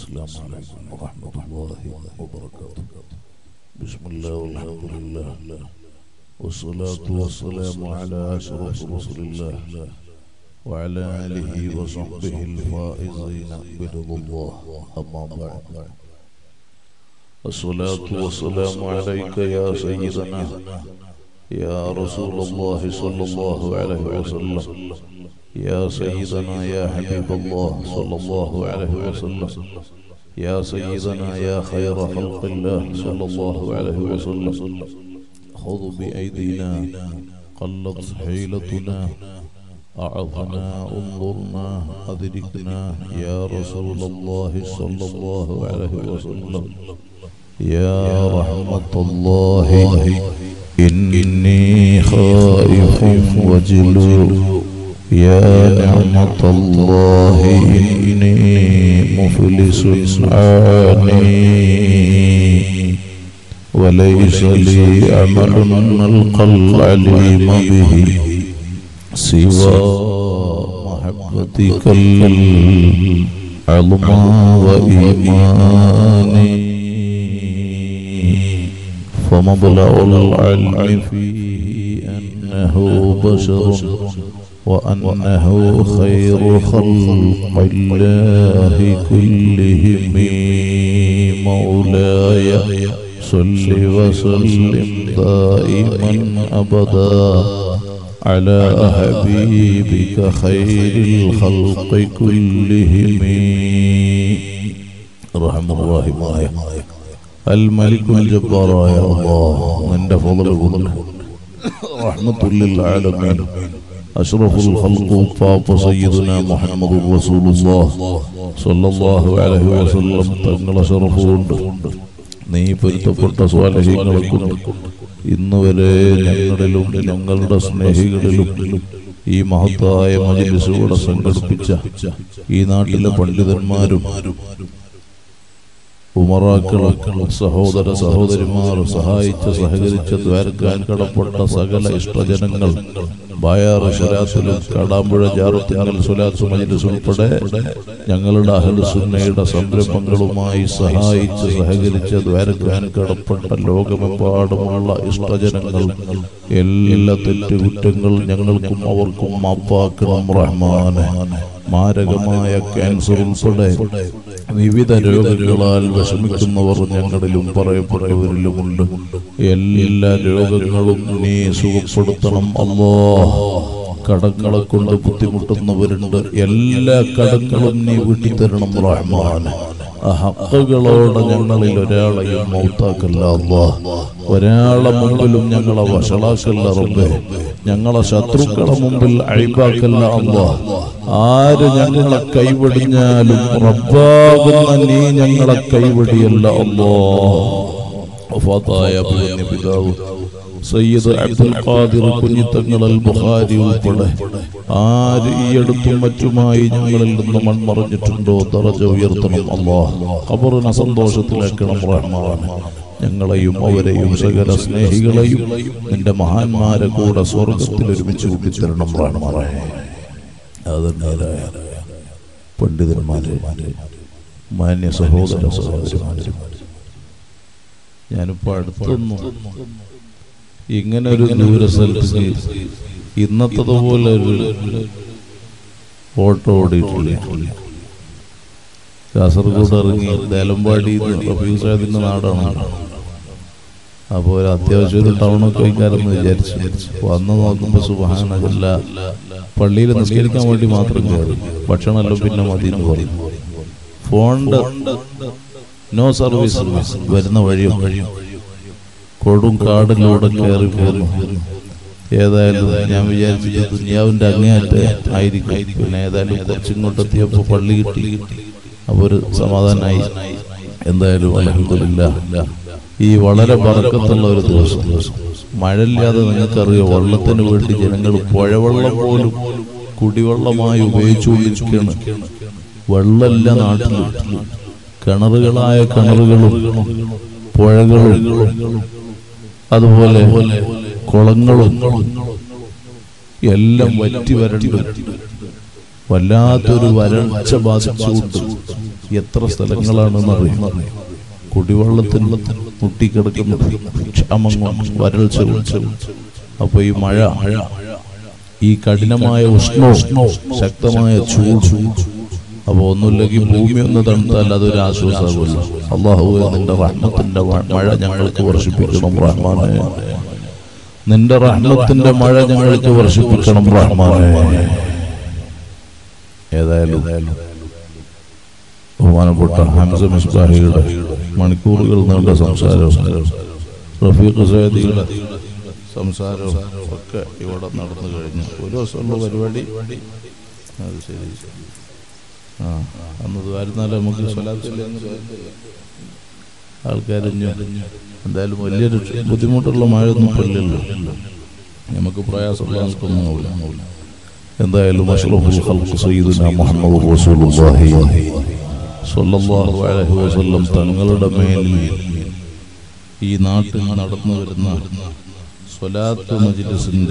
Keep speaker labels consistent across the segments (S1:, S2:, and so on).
S1: السلام عليكم ورحمة الله وبركاته بسم الله والحمد لله والصلاة والسلام على أشرف رسول الله وعلى آله وصحبه الفائزين برضا الله أما بعد الصلاة والسلام عليك يا سيدنا يا رسول الله صلى الله عليه وسلم يا سيدنا يا حبيب الله صلى الله عليه وسلم يا سيدنا يا خير خلق الله صلى الله عليه وسلم خذ بأيدينا قلت حيلتنا أعظنا انظرنا أدركنا يا رسول الله صلى الله عليه وسلم يا رحمة الله إني خائف وجلو يا نعمة الله إني مفلس عاني وليس لي عمل نلقى العليم به سوى محبتك العظمى وإيماني فمبلغ العلم فيه أنه بشر وأنه خير خلق الله كلهم مولاي صل وسلم دائما أبدا على حبيبك خير الخلق كلهم رحم الراحماയ الملك الجبار يا الله من فضل فضله رحمة للعالمين أشرف الخلق طاب سيدنا محمد رسول الله صلى الله عليه وسلم തങ്ങളെ ഷറഫുണ്ട് നീ പൊരുത്തപ്പെട്ട സ്വാലഹ്യങ്ങളെ കൊണ്ട് ഇന്ന് വരെ ഞങ്ങളിലും ഞങ്ങളുടെ സ്നേഹികളിലും ഈ മഹത്തായ മജിലിസുകളെ സംഘടിപ്പിച്ച ഈ നാട്ടിലെ പണ്ഡിതന്മാരും ഉമറാക്കളും സഹോദര സഹോദരിമാർ സഹായിച്ച സഹകരിച്ച ദ്വാരക്കാൻ കടപ്പെട്ട സകല ഇഷ്ടജനങ്ങൾ ബായാറ് ശരാത്തിലും കടാമ്പുഴ ജാറത്തിങ്ങൽ സുലാത്ത് മജിലിസ് ഉൾപ്പെടെ ഞങ്ങളുടെ അഹലുസുന്നയുടെ സംരംഭങ്ങളുമായി സഹായിച്ച് സഹകരിച്ച ദ്വാരക്കാൻ കടപ്പെട്ട ലോകമെമ്പാടുമുള്ള ഇഷ്ടജനങ്ങൾ എല്ലാ തെറ്റുകുറ്റങ്ങൾ ഞങ്ങൾക്കും അവർക്കും മാപ്പാക്കണം റഹ്മാനെ മാരകമായ ക്യാൻസർ ഉൾപ്പെടെ വിവിധ രോഗങ്ങളാൽ വിഷമിക്കുന്നവർ ഞങ്ങളിലും പറയപ്പെട്ടവരിലുമുണ്ട് എല്ലാ രോഗങ്ങളും നീ സുഖപ്പെടുത്തണം അല്ലോ കടങ്ങളെ കൊണ്ട് ബുദ്ധിമുട്ടുന്നവരുണ്ട് എല്ലാ കടങ്ങളും നീ വീട്ടിത്തരണം റഹ്മാൻ ആ ഹക്കുകളോടെ ഞങ്ങളിൽ ഒരാളെയും മൗത്താക്കല്ല അല്ലാ ഒരാളെ മുമ്പിലും ഞങ്ങളെ വഷളാക്കല്ല റബ്ബേ ഞങ്ങളെ ശത്രുക്കളെ മുമ്പിൽ അഴിപ്പാക്കല്ല അല്ലാ ആര് ഞങ്ങളെ കൈവടിഞ്ഞാലും റബ്ബാകുന്ന നീ ഞങ്ങളെ കൈവടിയല്ല അല്ലോ വഫാത്തായ പുണ്യ പിതാവ് സയ്യിദ് അബ്ദുൽ ഖാദിർ കുഞ്ഞിത്തങ്ങൾ അൽ ബുഖാരി ഉൾപ്പെടെ ആര് ഈ അടുത്തും മറ്റുമായി ഞങ്ങളിൽ നിന്ന് മൺമറഞ്ഞിട്ടുണ്ടോ തറജ ഉയർത്തണം അള്ളാഹ് ഖബറിനെ സന്തോഷത്തിലാക്കണം റഹ്മാൻ ഞങ്ങളെയും അവരെയും സകല സ്നേഹികളെയും നിന്റെ മഹാന്മാരെ കൂടെ സ്വർഗത്തിൽ ഒരുമിച്ച് കൂട്ടിത്തരണം റഹ്മാനെ ആദരണീയരായ പണ്ഡിതന്മാരെ മാന്യ സഹോദര സഹോദരിമാരെ ഞാനിപ്പോ അടുത്തൊന്നും ഇങ്ങനെ ഒരു ദൂര സ്ഥലത്ത് ഇന്നത്തതുപോലെ ഒരു ഓട്ടോ ഓടിയിട്ടില്ല കാസർഗോഡ് ഇറങ്ങി ദേലമ്പാടി റഫീസാദിന്റെ നാടാണ് അപ്പോൾ ഒരു അത്യാവശ്യം ഒരു ടൗണൊക്കെ വയ്ക്കാരെന്ന് വിചാരിച്ചു വന്ന് നോക്കുമ്പോൾ സുബാനല്ല പള്ളിയിൽ നിസ്കരിക്കാൻ വേണ്ടി മാത്രം കയറി ഭക്ഷണമെല്ലാം പിന്നെ മതി എന്ന് പറയും ഫോണിന്റെ നോ സർവീസ് വരുന്ന വഴിയും കൊടും കാടിലൂടെ കയറി പോന്നു ഏതായാലും ഞാൻ വിചാരിച്ചു ദുനിയാവിന്റെ അങ്ങേയറ്റ ആയിരിക്കും പിന്നെ ഏതായാലും കുറച്ചിങ്ങോട്ടെത്തിയപ്പോൾ പള്ളി കിട്ടി അപ്പോൾ ഒരു സമാധാനമായി എന്തായാലും അലഹമില്ല ഈ വളരെ പറക്കത്തുള്ള ഒരു ദിവസം മഴയില്ലാതെ നിങ്ങൾക്കറിയാം വെള്ളത്തിന് വേണ്ടി ജനങ്ങൾ പുഴവെള്ളം പോലും കുടിവെള്ളമായി ഉപയോഗിച്ചുകൊണ്ടിരിക്കുകയാണ് വെള്ളമില്ല നാട്ടിൽ കിണറുകളായ കിണറുകളും പുഴകളും അതുപോലെ കുളങ്ങളും എല്ലാം വറ്റി വരണ്ട് വല്ലാത്തൊരു വരൾച്ച ബാധിച്ചുകൊണ്ട് എത്ര സ്ഥലങ്ങളാണെന്ന് അറിയാം കുടിവെള്ളത്തിൽ മുട്ടിക്കിടക്കുന്ന ക്ഷാമങ്ങൾ വരൾച്ച അപ്പൊ ഈ മഴ ഈ കഠിനമായ ഉഷ്ണവും ശക്തമായ ചൂട് അപ്പൊ ഒന്നുമില്ലെങ്കിൽ ഭൂമി ഒന്ന് തണുത്താൽ അതൊരു ആശ്വാസമാകുമല്ലോ അള്ളാഹു നിന്റെ റഹ്മത്തിന്റെ മ- മഴ ഞങ്ങൾക്ക് വർഷിപ്പിക്കണം റഹ്മാനെ നിന്റെ റഹ്മത്തിന്റെ മഴ ഞങ്ങൾക്ക് വർഷിപ്പിക്കണം റഹ്മാനെ ഏതായാലും ബഹുമാനപ്പെട്ട ഹംസ മിസ്ബാഹിയുടെ മണിക്കൂറുകൾ നീണ്ട സംസാരവും റഫീഖ് സൈദിയുടെ സംസാരവും ഒക്കെ ഇവിടെ നടന്നു കഴിഞ്ഞു ഒരു ദിവസമുള്ള പരിപാടി അത് ശരി ആ അന്ന് ദ്വാരുന്നാലും നമുക്ക് സ്വലാത്തില്ല ആൾക്കാരിഞ്ഞു എന്തായാലും വലിയൊരു ബുദ്ധിമുട്ടുള്ള മഴയൊന്നും ഇല്ലല്ലോ നമുക്ക് പ്രയാസമുള്ള ആൾക്കൊന്നും ആവില്ല എന്തായാലും അഷ്റഫുൽ ഖൽഖ് സയ്യിദുനാ മുഹമ്മദ് റസൂലുള്ളാഹി സ്വല്ലല്ലാഹു അലൈഹി വസല്ലം തങ്ങളുടെ മേലിൽ ഈ നാട്ടിൽ നടന്നു വരുന്ന സ്വലാത്ത് മജ്ലിസിന്റെ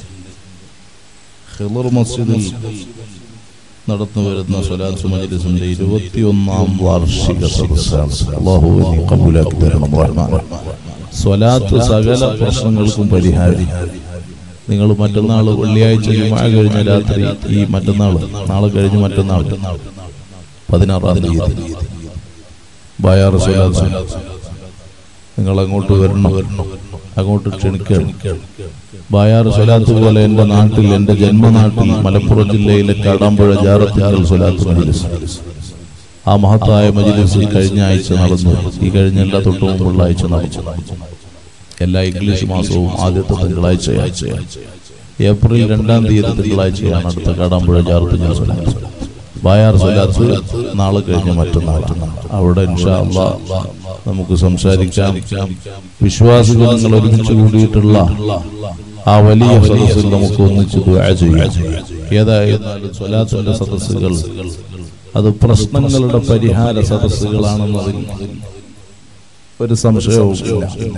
S1: ഖിളർ മസ്ജിദിൽ നടന്നു വരുന്ന സ്വലാത്ത് മജ്ലിസിന്റെ ഇരുപത്തിയൊന്നാം വാർഷിക സദസ്സാണ് അല്ലാഹു നീ കബൂലാക്കി തരണം റഹ്മാൻ സ്വലാത്ത് സകല പ്രശ്നങ്ങൾക്കും പരിഹാരം നിങ്ങൾ മറ്റന്നാൾ വെള്ളിയാഴ്ച ജുമാ കഴിഞ്ഞ രാത്രി ഈ മറ്റന്നാൾ നാളെ കഴിഞ്ഞ് മറ്റന്നാൾ പതിനാറാം തീയതി ബായാർ സ്വലാത്ത് നിങ്ങൾ അങ്ങോട്ട് വരണം വരണം അങ്ങോട്ട് ക്ഷണിക്കണം ബായാർ സ്വലാത്ത് പോലെ എൻ്റെ നാട്ടിൽ എൻ്റെ ജന്മനാട്ടിൽ മലപ്പുറം ജില്ലയിലെ കാടാമ്പുഴ ജാറത്തിങ്കൽ സ്വലാത്ത് മജിലിസ് ആ മഹത്തായ മജിലിസ് കഴിഞ്ഞ ആഴ്ച നടന്നു ഈ കഴിഞ്ഞ എല്ലാ തൊട്ടു മുമ്പുള്ള ആഴ്ച നടന്നു എല്ലാ ഇംഗ്ലീഷ് മാസവും ആദ്യത്തെ തിങ്കളാഴ്ച ഏപ്രിൽ രണ്ടാം തീയതി തിങ്കളാഴ്ചയാണ് അടുത്ത കാടാമ്പുഴ ജാറത്തിങ്കൽ സ്വലാത്ത് ബായാർ സ്വലാത്ത് നാളെ കഴിഞ്ഞ് മറ്റന്നാളാണ് അവിടെ ഇൻഷാ അള്ളാ നമുക്ക് സംസാരിക്കാം വിശ്വാസികൾ നിങ്ങൾ ഒരുമിച്ച് കൂടിയിട്ടുള്ള ആ വലിയ സദസ്സിൽ നമുക്ക് ഒന്നിച്ച് ദുആ ചെയ്യാം ഏതായിരുന്നാലും സ്വലാത്തിന്റെ സദസ്സുകൾ അത് പ്രശ്നങ്ങളുടെ പരിഹാര സദസ്സുകളാണെന്നതിൽ ഒരു സംശയവും ഇല്ല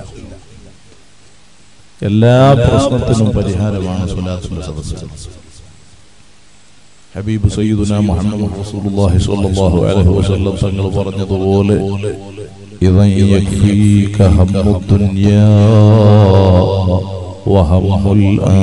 S1: എല്ലാ പ്രശ്നത്തിനും പരിഹാരമാണ് സ്വലാത്തിന്റെ സദസ്സുകൾ ഹബീബ് സയ്യിദുന മുഹമ്മദ് റസൂലുള്ളാഹി സ്വല്ലല്ലാഹു അലൈഹി വസല്ലം തങ്ങൾ പറഞ്ഞതുപോലെ ഇദൻ യക്ഫീക ഹമ്മു ദുനിയാ വഹമ്മുൽ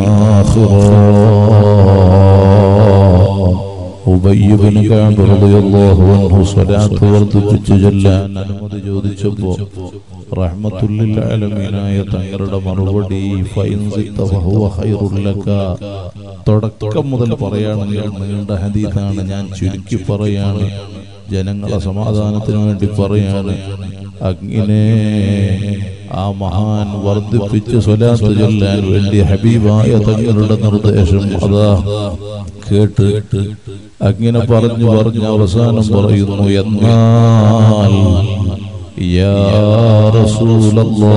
S1: ആഖിറ ഉബയ്യബിന് കഅബ് റളിയല്ലാഹു അൻഹു സ്വലാത്ത് വർദ്ധിപ്പിച്ച് ചൊല്ലാൻ അനുമതി ചോദിച്ചപ്പോ റഹ്മത്തുല്ലിൽ ആലമീനായ തങ്ങളുടെ മറുപടി ഫൈൻ സിത്ത ഫഹുവ ഖൈറുൽ ലക തുടക്കം മുതൽ പറയുകയാണെങ്കിൽ നീണ്ട ഹദീസാണ് ഞാൻ ചുരുക്കി പറയാണ് ജനങ്ങളെ സമാധാനത്തിന് വേണ്ടി പറയാണ് അങ്ങനെ ആ മഹാൻ വർദ്ധിപ്പിച്ച് സ്വലാത്ത് ചൊല്ലാൻ വേണ്ടി ഹബീബായ തങ്ങളുടെ നിർദ്ദേശം അതാ കേട്ട് അങ്ങനെ പറഞ്ഞു പറഞ്ഞു അവസാനം പറയുന്നു എന്നാൽ യാ റസൂലല്ലാ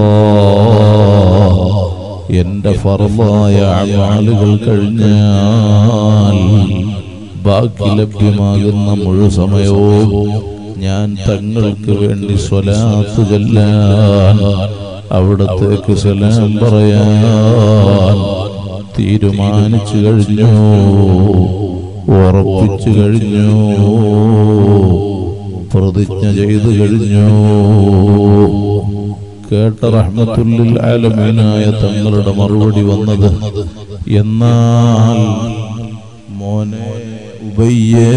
S1: എന്റെ ഫറലായ അമാലുകൾ കഴിഞ്ഞാൽ ബാക്കി ലഭ്യമാകുന്ന മുഴു സമയവും ഞാൻ തങ്ങൾക്ക് വേണ്ടി സ്വലാത്ത് ചൊല്ലാൻ അവിടത്തേക്ക് സലാം പറയാൻ തീരുമാനിച്ചു കഴിഞ്ഞു ഉറപ്പിച്ചു കഴിഞ്ഞു പ്രതിജ്ഞ ചെയ്തു കഴിഞ്ഞു കേട്ട റഹ്മത്തുല്ലിൽ ആലമീനായ തങ്ങളുടെ മറുപടി വന്നത് എന്നാൽ മോനെ ഉബയ്യേ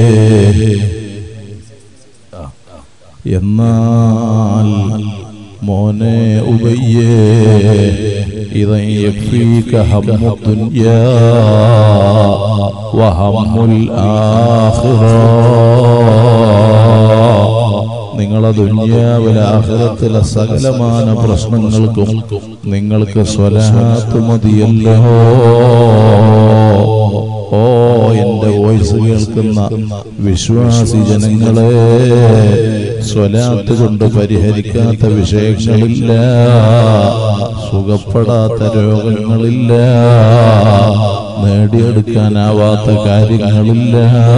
S1: എന്നാൽ മോനെ ഉബയ്യേ ഇതൻ യക്ഫീക ഹമ്മു ദുനിയാ വഹമ്മുൽ ആഖിറ നിങ്ങളെ ദുന്യാവിലെ ആഖിറത്തിലെ സകലമാന പ്രശ്നങ്ങൾക്കും നിങ്ങൾക്ക് സ്വലാത്ത് മതിയല്ലോ ഓ എന്റെ വോയിസ് കേൾക്കുന്ന വിശ്വാസി ജനങ്ങളെ സ്വലാത്ത് കൊണ്ട് പരിഹരിക്കാത്ത വിഷയങ്ങളില്ല സുഖപ്പെടാത്ത രോഗങ്ങളില്ല നേടിയെടുക്കാനാവാത്ത കാര്യങ്ങളില്ല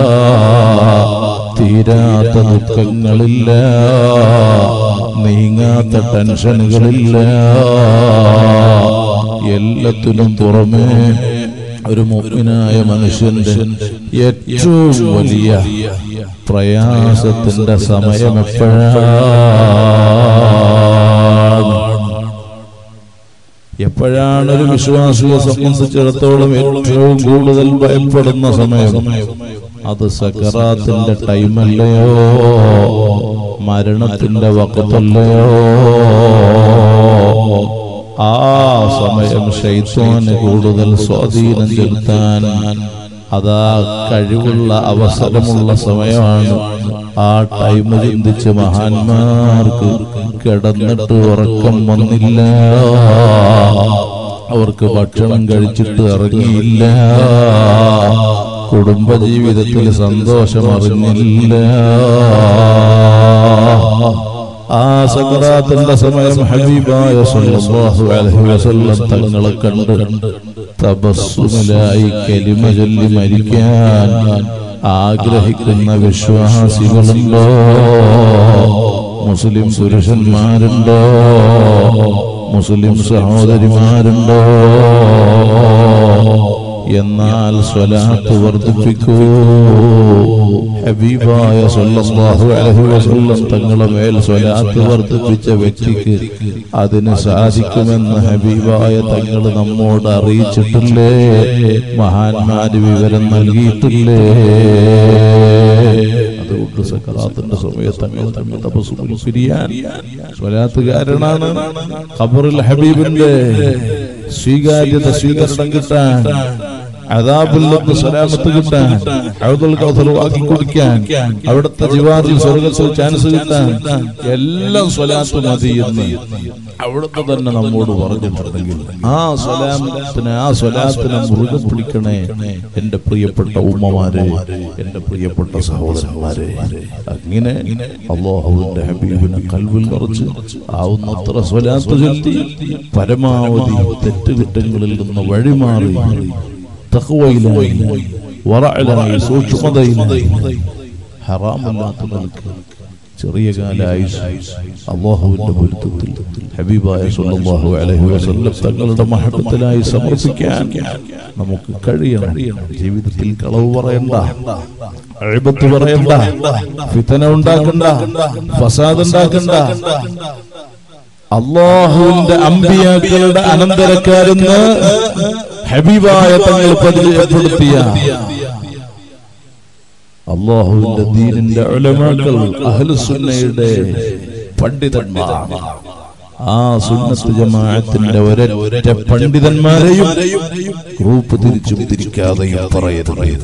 S1: തീരാത്ത ദുഃഖങ്ങളില്ല നീങ്ങാത്ത ടെൻഷനുകളില്ല എല്ലാത്തിനും പുറമേ ഒരു മുഗ്മിനായ മനുഷ്യന്റെ ഏറ്റവും വലിയ പ്രയാസത്തിന്റെ സമയം എപ്പോഴാണ് എപ്പോഴാണ് ഒരു വിശ്വാസിയെ സംബന്ധിച്ചിടത്തോളം ഏറ്റവും കൂടുതൽ ഭയപ്പെടുന്ന സമയം അത് സക്കറാത്തിന്റെ ടൈമല്ലയോ മരണത്തിന്റെ വക്കത്തല്ലയോ ആ സമയം ശൈത്വാന് കൂടുതൽ സ്വാധീനം ചെലുത്താൻ അതാ കഴിവുള്ള അവസരമുള്ള സമയമാണ് ആ ടൈം ചിന്തിച്ച് മഹാന്മാർക്ക് കിടന്നിട്ട് ഉറക്കം വന്നില്ല അവർക്ക് ഭക്ഷണം കഴിച്ചിട്ട് ഇറങ്ങിയില്ല കുടുംബജീവിതത്തിൽ സന്തോഷം അറിഞ്ഞില്ല ആ സകറാത്തിന്റെ സമയം ഹബീബായ സല്ലല്ലാഹു അലൈഹി വസല്ലം തങ്ങളെ കണ്ട് തബസ്സുമിലായി കലിമ ചൊല്ലി മരിക്കാൻ ആഗ്രഹിക്കുന്ന വിശ്വാസികളുണ്ടോ മുസ്ലിം പുരുഷന്മാരുണ്ടോ മുസ്ലിം സഹോദരിമാരുണ്ടോ എന്നാൽ സ്വലാത്ത് വർദ്ധിപ്പിക്കൂ ഹബീബായ സല്ലല്ലാഹു അലൈഹി വസല്ലം തങ്ങളെ മേൽ സ്വലാത്ത് വർദ്ധിപ്പിച്ച വ്യക്തിക്ക് അതിന് സാധിക്കുമെന്ന് ഹബീബായ തങ്ങൾ നമ്മോട് അറിയിച്ചിട്ടില്ലേ മഹാന്മാര് വിവരം നൽകിയിട്ടില്ലേ അതുകൊണ്ട് സക്കറാത്തിന്റെ സമയത്ത് തങ്ങൾ തമ്മിൽ തപസ്സുകൾ പിരിയാൻ സ്വലാത്ത് കാരണാണ് ഖബറുൽ ഹബീബിന്റെ സ്വീകാര്യത സ്വീകരണം കിട്ടാൻ അതാബിൽ നിന്ന് സലാമത്ത് കിട്ടാൻ അഴുതൽ കൗസർ വാക്കി കുടിക്കാൻ അവിടുത്തെ ജിവാറിൽ സ്വർഗത്തിൽ ചാൻസ് കിട്ടാൻ എല്ലാം സ്വലാത്ത് മതി എന്ന് അവിടുത്തെ തന്നെ നമ്മോട് പറഞ്ഞിട്ടുണ്ടെങ്കിൽ ആ സ്വലാമത്തിന് ആ സ്വലാത്തിനെ മുറുകെ പിടിക്കണേ എന്റെ പ്രിയപ്പെട്ട ഉമ്മമാരെ എന്റെ പ്രിയപ്പെട്ട സഹോദരന്മാരെ അങ്ങനെ അള്ളാഹുവിന്റെ ഹബീബിനെ കൽവിൽ നിറച്ച് ആവുന്നത്ര സ്വലാത്ത് ചൊല്ലി പരമാവധി തെറ്റുകുറ്റങ്ങളിൽ നിന്ന് വഴിമാറി തഖ്വയിലായി വറഅലായി സൂക്ഷ്മതയിലായി ഹറാമല്ലാത്ത നിലക്ക് ചെറിയ കാലായി അള്ളാഹുവിന്റെ പൊരുത്തത്തിൽ ഹബീബായ സല്ലല്ലാഹു അലൈഹി വസല്ലം തങ്ങളുടെ മഹബത്തിലായി സമർപ്പിക്കാൻ നമുക്ക് കഴിയണം ജീവിതത്തിൽ കളവ് പറയണ്ട അഴിബത്ത് പറയണ്ട ഫിതന ഉണ്ടാക്കണ്ട ഫസാദ് ഉണ്ടാക്കണ്ട അള്ളാഹുവിന്റെ അമ്പിയാക്കളുടെ അനന്തരക്കാരെന്ന് ഹബീബായ തങ്ങൾ പരിചയപ്പെടുത്തിയ അള്ളാഹുവിന്റെ ദീനിന്റെ ഉലമാക്കൾ അഹ്ലുസുന്നയുടെ പണ്ഡിതന്മാർ ആ സുന്നത്ത് ജമാഅത്തിന്റെ ഒരൊറ്റ പണ്ഡിതന്മാരെയും ഗ്രൂപ്പ് തിരിച്ചും തിരിക്കാതെയും പറയരുത്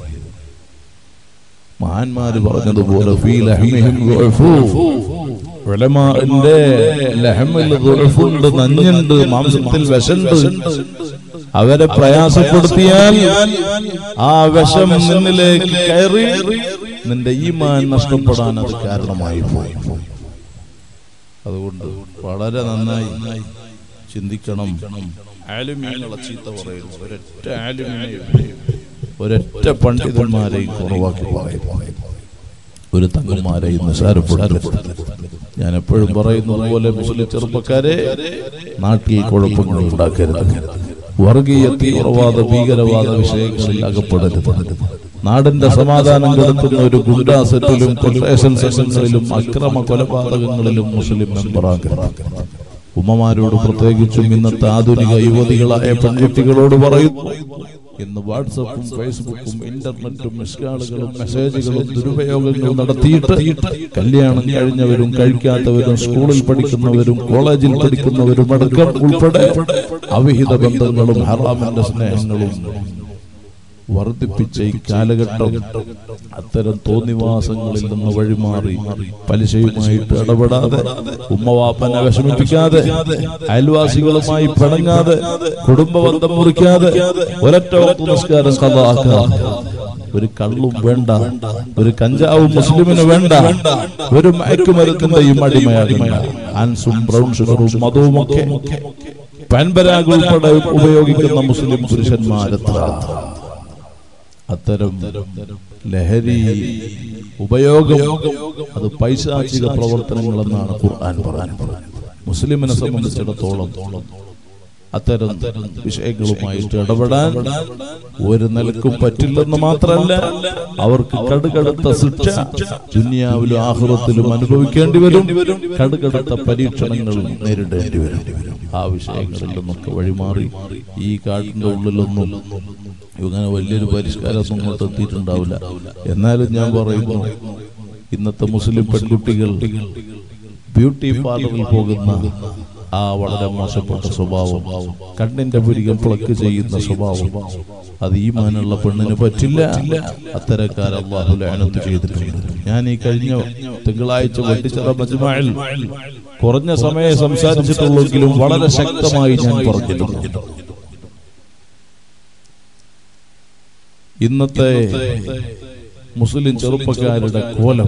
S1: മഹാന്മാര് പറഞ്ഞതുപോലെ ഫീ ലഹ്മിഹിം ദുഅഫു. ഉലമാഇന്റെ ലഹമിൽ ദുഅഫുണ്ട് നഞ്ഞുണ്ട് മാംസത്തിൽ വിഷണ്ട് അവരെ പ്രയാസപ്പെടുത്തിയാൽ ആ വിഷം നിന്നിലേക്ക് കയറി നിന്റെ ഈമാൻ നഷ്ടപ്പെടാൻ അത് കാരണമായി പോയി അതുകൊണ്ട് വളരെ നന്നായി ചിന്തിക്കണം ആലുമീങ്ങളെ ചീത്ത പറയുന്നു ഒരൊറ്റ ആലുമിനെയും ഒരൊറ്റ പണ്ഡിതന്മാരെയും കുറവാക്കി പറയുന്നു ഒരു തങ്ങന്മാരെയും നിസാരപ്പെടുത്തരുത് ഞാൻ എപ്പോഴും പറയുന്നത് പോലെ മുസ്ലിം ചെറുപ്പക്കാരെ നാട്ടിൽ കുഴപ്പങ്ങൾ ഉണ്ടാക്കരുത് വർഗീയ തീവ്രവാദ ഭീകരവാദ വിഷയങ്ങളിൽ അകപ്പെടരുത് നാടിന്റെ സമാധാനം കെടുത്തുന്ന ഒരു ഗുണ്ടാ സെറ്റിലും കൊട്ടേഷൻ സെഷനുകളിലും അക്രമ കൊലപാതകങ്ങളിലും മുസ്ലിം മെമ്പറാകരുത് ഉമ്മമാരോട് പ്രത്യേകിച്ചും ഇന്നത്തെ ആധുനിക യുവതികളായ പെൺകുട്ടികളോട് പറയുന്നു ഇന്ന് വാട്സപ്പും ഫേസ്ബുക്കും ഇന്റർനെറ്റും മിസ്കാളുകളും മെസ്സേജുകളും ദുരുപയോഗങ്ങൾ നടത്തിയിട്ട് കല്യാണം കഴിഞ്ഞവരും കഴിക്കാത്തവരും സ്കൂളിൽ പഠിക്കുന്നവരും കോളേജിൽ പഠിക്കുന്നവരും അടക്കം ഉൾപ്പെടെ അവിഹിത ബന്ധങ്ങളും ഹറാമിന്റെ സ്നേഹങ്ങളും വർദ്ധിപ്പിച്ച ഈ കാലഘട്ടം അത്തരം തോന്നിവാസങ്ങളിൽ നിന്ന് വഴിമാറി പലിശയുമായിട്ട് ഇടപെടാതെ ഉമ്മവാപ്പനെ വിഷമിപ്പിക്കാതെ അയൽവാസികളുമായി പിണങ്ങാതെ കുടുംബബന്ധം മുറിക്കാതെ ഒരൊറ്റ വക്ത നിസ്കാരം കഥാക്കാതെ ഒരു കള്ളും വേണ്ട ഒരു കഞ്ചാവും മുസ്ലിമിന് വേണ്ട ഒരു മയക്കുമരുത്തിന്റെയും അടിമയാകണ്ട ആൻസും ബ്രൗൺ ഷുഗറും മതവും ഒക്കെ പാൻപരാഗ് ഉൾപ്പെടെ ഉപയോഗിക്കുന്ന മുസ്ലിം പുരുഷന്മാരെത്ര അത്തരം ലഹരി ഉപയോഗം അത് പൈശാചിക പ്രവർത്തനങ്ങൾ എന്നാണ് ഖുർആൻ പറയാൻ മുസ്ലിമിനെ സംബന്ധിച്ചിടത്തോളം അത്തരം വിഷയങ്ങളുമായിട്ട് ഇടപെടാൻ ഒരു നിലക്കും പറ്റില്ലെന്ന് മാത്രമല്ല അവർക്ക് കടുകടുത്ത ശിക്ഷ ദുനിയാവിലും ആഹ്റത്തിലും അനുഭവിക്കേണ്ടി വരും കടുകടുത്ത പരീക്ഷണങ്ങൾ നേരിടേണ്ടി വരും ആ വിഷയങ്ങളിൽ നിന്നൊക്കെ വഴിമാറി ഈ കാട്ടിന്റെ ഉള്ളിലൊന്നും ഇങ്ങനെ വലിയൊരു പരിഷ്കാരമൊന്നും ഇങ്ങോട്ട് എത്തിയിട്ടുണ്ടാവില്ല എന്നാലും ഞാൻ പറയുന്നു ഇന്നത്തെ മുസ്ലിം പെൺകുട്ടികൾ ബ്യൂട്ടി പാർലറിൽ പോകുന്ന ആ വളരെ മോശപ്പെട്ട സ്വഭാവം കണ്ണിന്റെ പുരികം പ്ലക്ക് ചെയ്യുന്ന സ്വഭാവം അത് ഈ മാനുള്ള പെണ്ണിന് പറ്റില്ല അത്തരക്കാർ അള്ളാഹു ലാനത്ത് ചെയ്തിട്ടുണ്ട് ഞാൻ ഈ കഴിഞ്ഞ തിങ്കളാഴ്ച വെട്ടിച്ചറ മജ്മായിൽ കുറഞ്ഞ സമയം സംസാരിച്ചിട്ടുള്ളെങ്കിലും വളരെ ശക്തമായി ഞാൻ പറഞ്ഞിട്ടുണ്ട് ഇന്നത്തെ മുസ്ലിം ചെറുപ്പക്കാരുടെ കോലം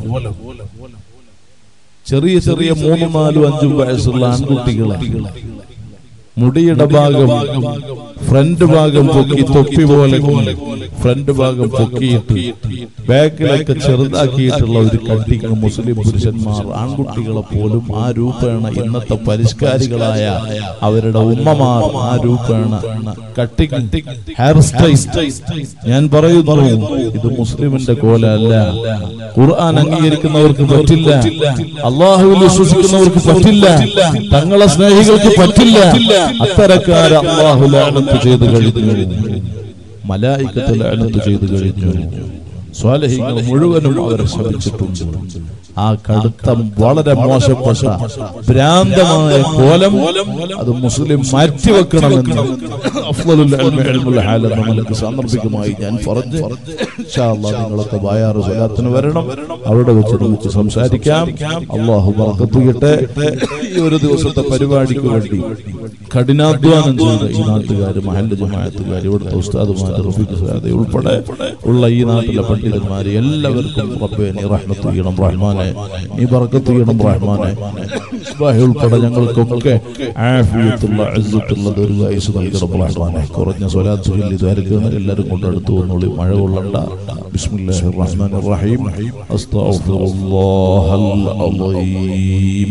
S1: ചെറിയ ചെറിയ മൂന്നും നാലും അഞ്ചും വയസ്സുള്ള ആൺകുട്ടികളെ മുടിയുടെ ഭാഗം ഫ്രണ്ട് ഭാഗം പൊക്കി തൊപ്പി പോലെ ഫ്രണ്ട് ഭാഗം പൊക്കിയിട്ട് ബാക്കിലൊക്കെ ചെറുതാക്കിയിട്ടുള്ള ഒരു കട്ടിങ് മുസ്ലിം പുരുഷന്മാർ ആൺകുട്ടികളെ പോലും ആ രൂപേണ ഇന്നത്തെ പരിഷ്കാരികളായ അവരുടെ ഉമ്മമാർ ആ രൂപേണ കട്ടിങ് ഹെയർ സ്റ്റൈൽ ഞാൻ പറയുന്നു ഇത് മുസ്ലിമിന്റെ കോല അല്ല ഖുർആൻ അംഗീകരിക്കുന്നവർക്ക് പറ്റില്ല അള്ളാഹുവിൽ വിശ്വസിക്കുന്നവർക്ക് പറ്റില്ല തങ്ങളെ സ്നേഹികൾക്ക് പറ്റില്ല അത്തരക്കാർ അള്ളാഹു ലാനത്ത് ചെയ്ത് കഴിഞ്ഞു മലായിക്കത്ത് ലാനത്ത് ചെയ്ത് കഴിഞ്ഞു സ്വാലഹികൾ മുഴുവനും അവരെ ശ്രമിച്ചിട്ടുണ്ട് ആ കടുത്ത വളരെ മോശപ്പെട്ട ഭ്രാന്തമായ കോലം അത് മുസ്ലിം മാറ്റിവെക്കണമെന്ന് അഫ്ളലുൽ ഇൽമി ഇൽമുൽ ഹാൽ എന്ന നിലക്ക് സാന്ദർഭികമായി ഞാൻ പറഞ്ഞു ഇൻഷാ അല്ലാഹ് നിങ്ങളൊക്കെ ബായാറ് സ്വലാത്തിന് വരണം അവിടെ വെച്ച് നമുക്ക് സംസാരിക്കാം അള്ളാഹു ബർക്കത്ത് ചെയ്യട്ടെ ഈ ഒരു ദിവസത്തെ പരിപാടിക്ക് വേണ്ടി കഠിനാധ്വാനം ചെയ്ത ഈ നാട്ടുകാർ മഹല്ല ജമാഅത്തുകാർ ഇവിടുത്തെ ഉസ്താദുമാർ റഫീഖ് സാദെ ഉൾപ്പെടെ ഉള്ള ഈ നാട്ടിലെ പണ്ഡിതന്മാർ എല്ലാവർക്കും റബ്ബേ നീ റഹ്മത്ത് ചെയ്യണം റഹ്മാനെ നീ ബർക്കത്ത് ചെയ്യണം റഹ്മാനെ ഇസ്ബാഹി ഉൾപ്പെടെ ഞങ്ങൾക്കൊക്കെ ആഫിയത്തുള്ള അസ്സത്തുള്ള ദീർഘായുസ് നൽകണം റഹ്മാനെ കുറഞ്ഞ സ്വലാത്ത് ചൊല്ലി ദ്വാരക്കാണ് എല്ലാവരും കൊണ്ട് അടുത്ത് വന്നോളി മഴ കൊള്ളണ്ട ബിസ്മില്ലാഹിർ റഹ്മാനിർ റഹീം അസ്തഗ്ഫിറുല്ലാഹൽ അളീം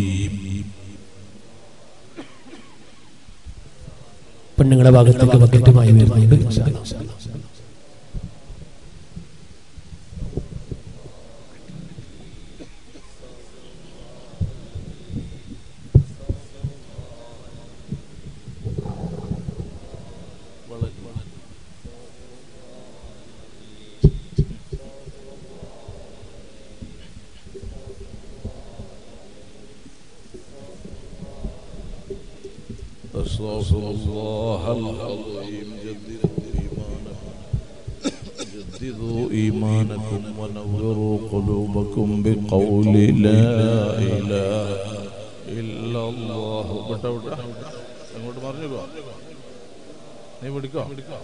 S2: പെണ്ണുങ്ങളുടെ ഭാഗത്തേക്ക് ബക്കറ്റുമായി വരുന്നുണ്ട് ഇൻഷാ അല്ലാ.
S1: أستغفر الله العظيم جددوا إيمانكم جددوا إيمانكم ونوروا قلوبكم بقول لا إله إلا الله വിട്ടോ വിട്ടോ അങ്ങോട്ട് പറഞ്ഞിക്കോ നീ പിടിക്കോ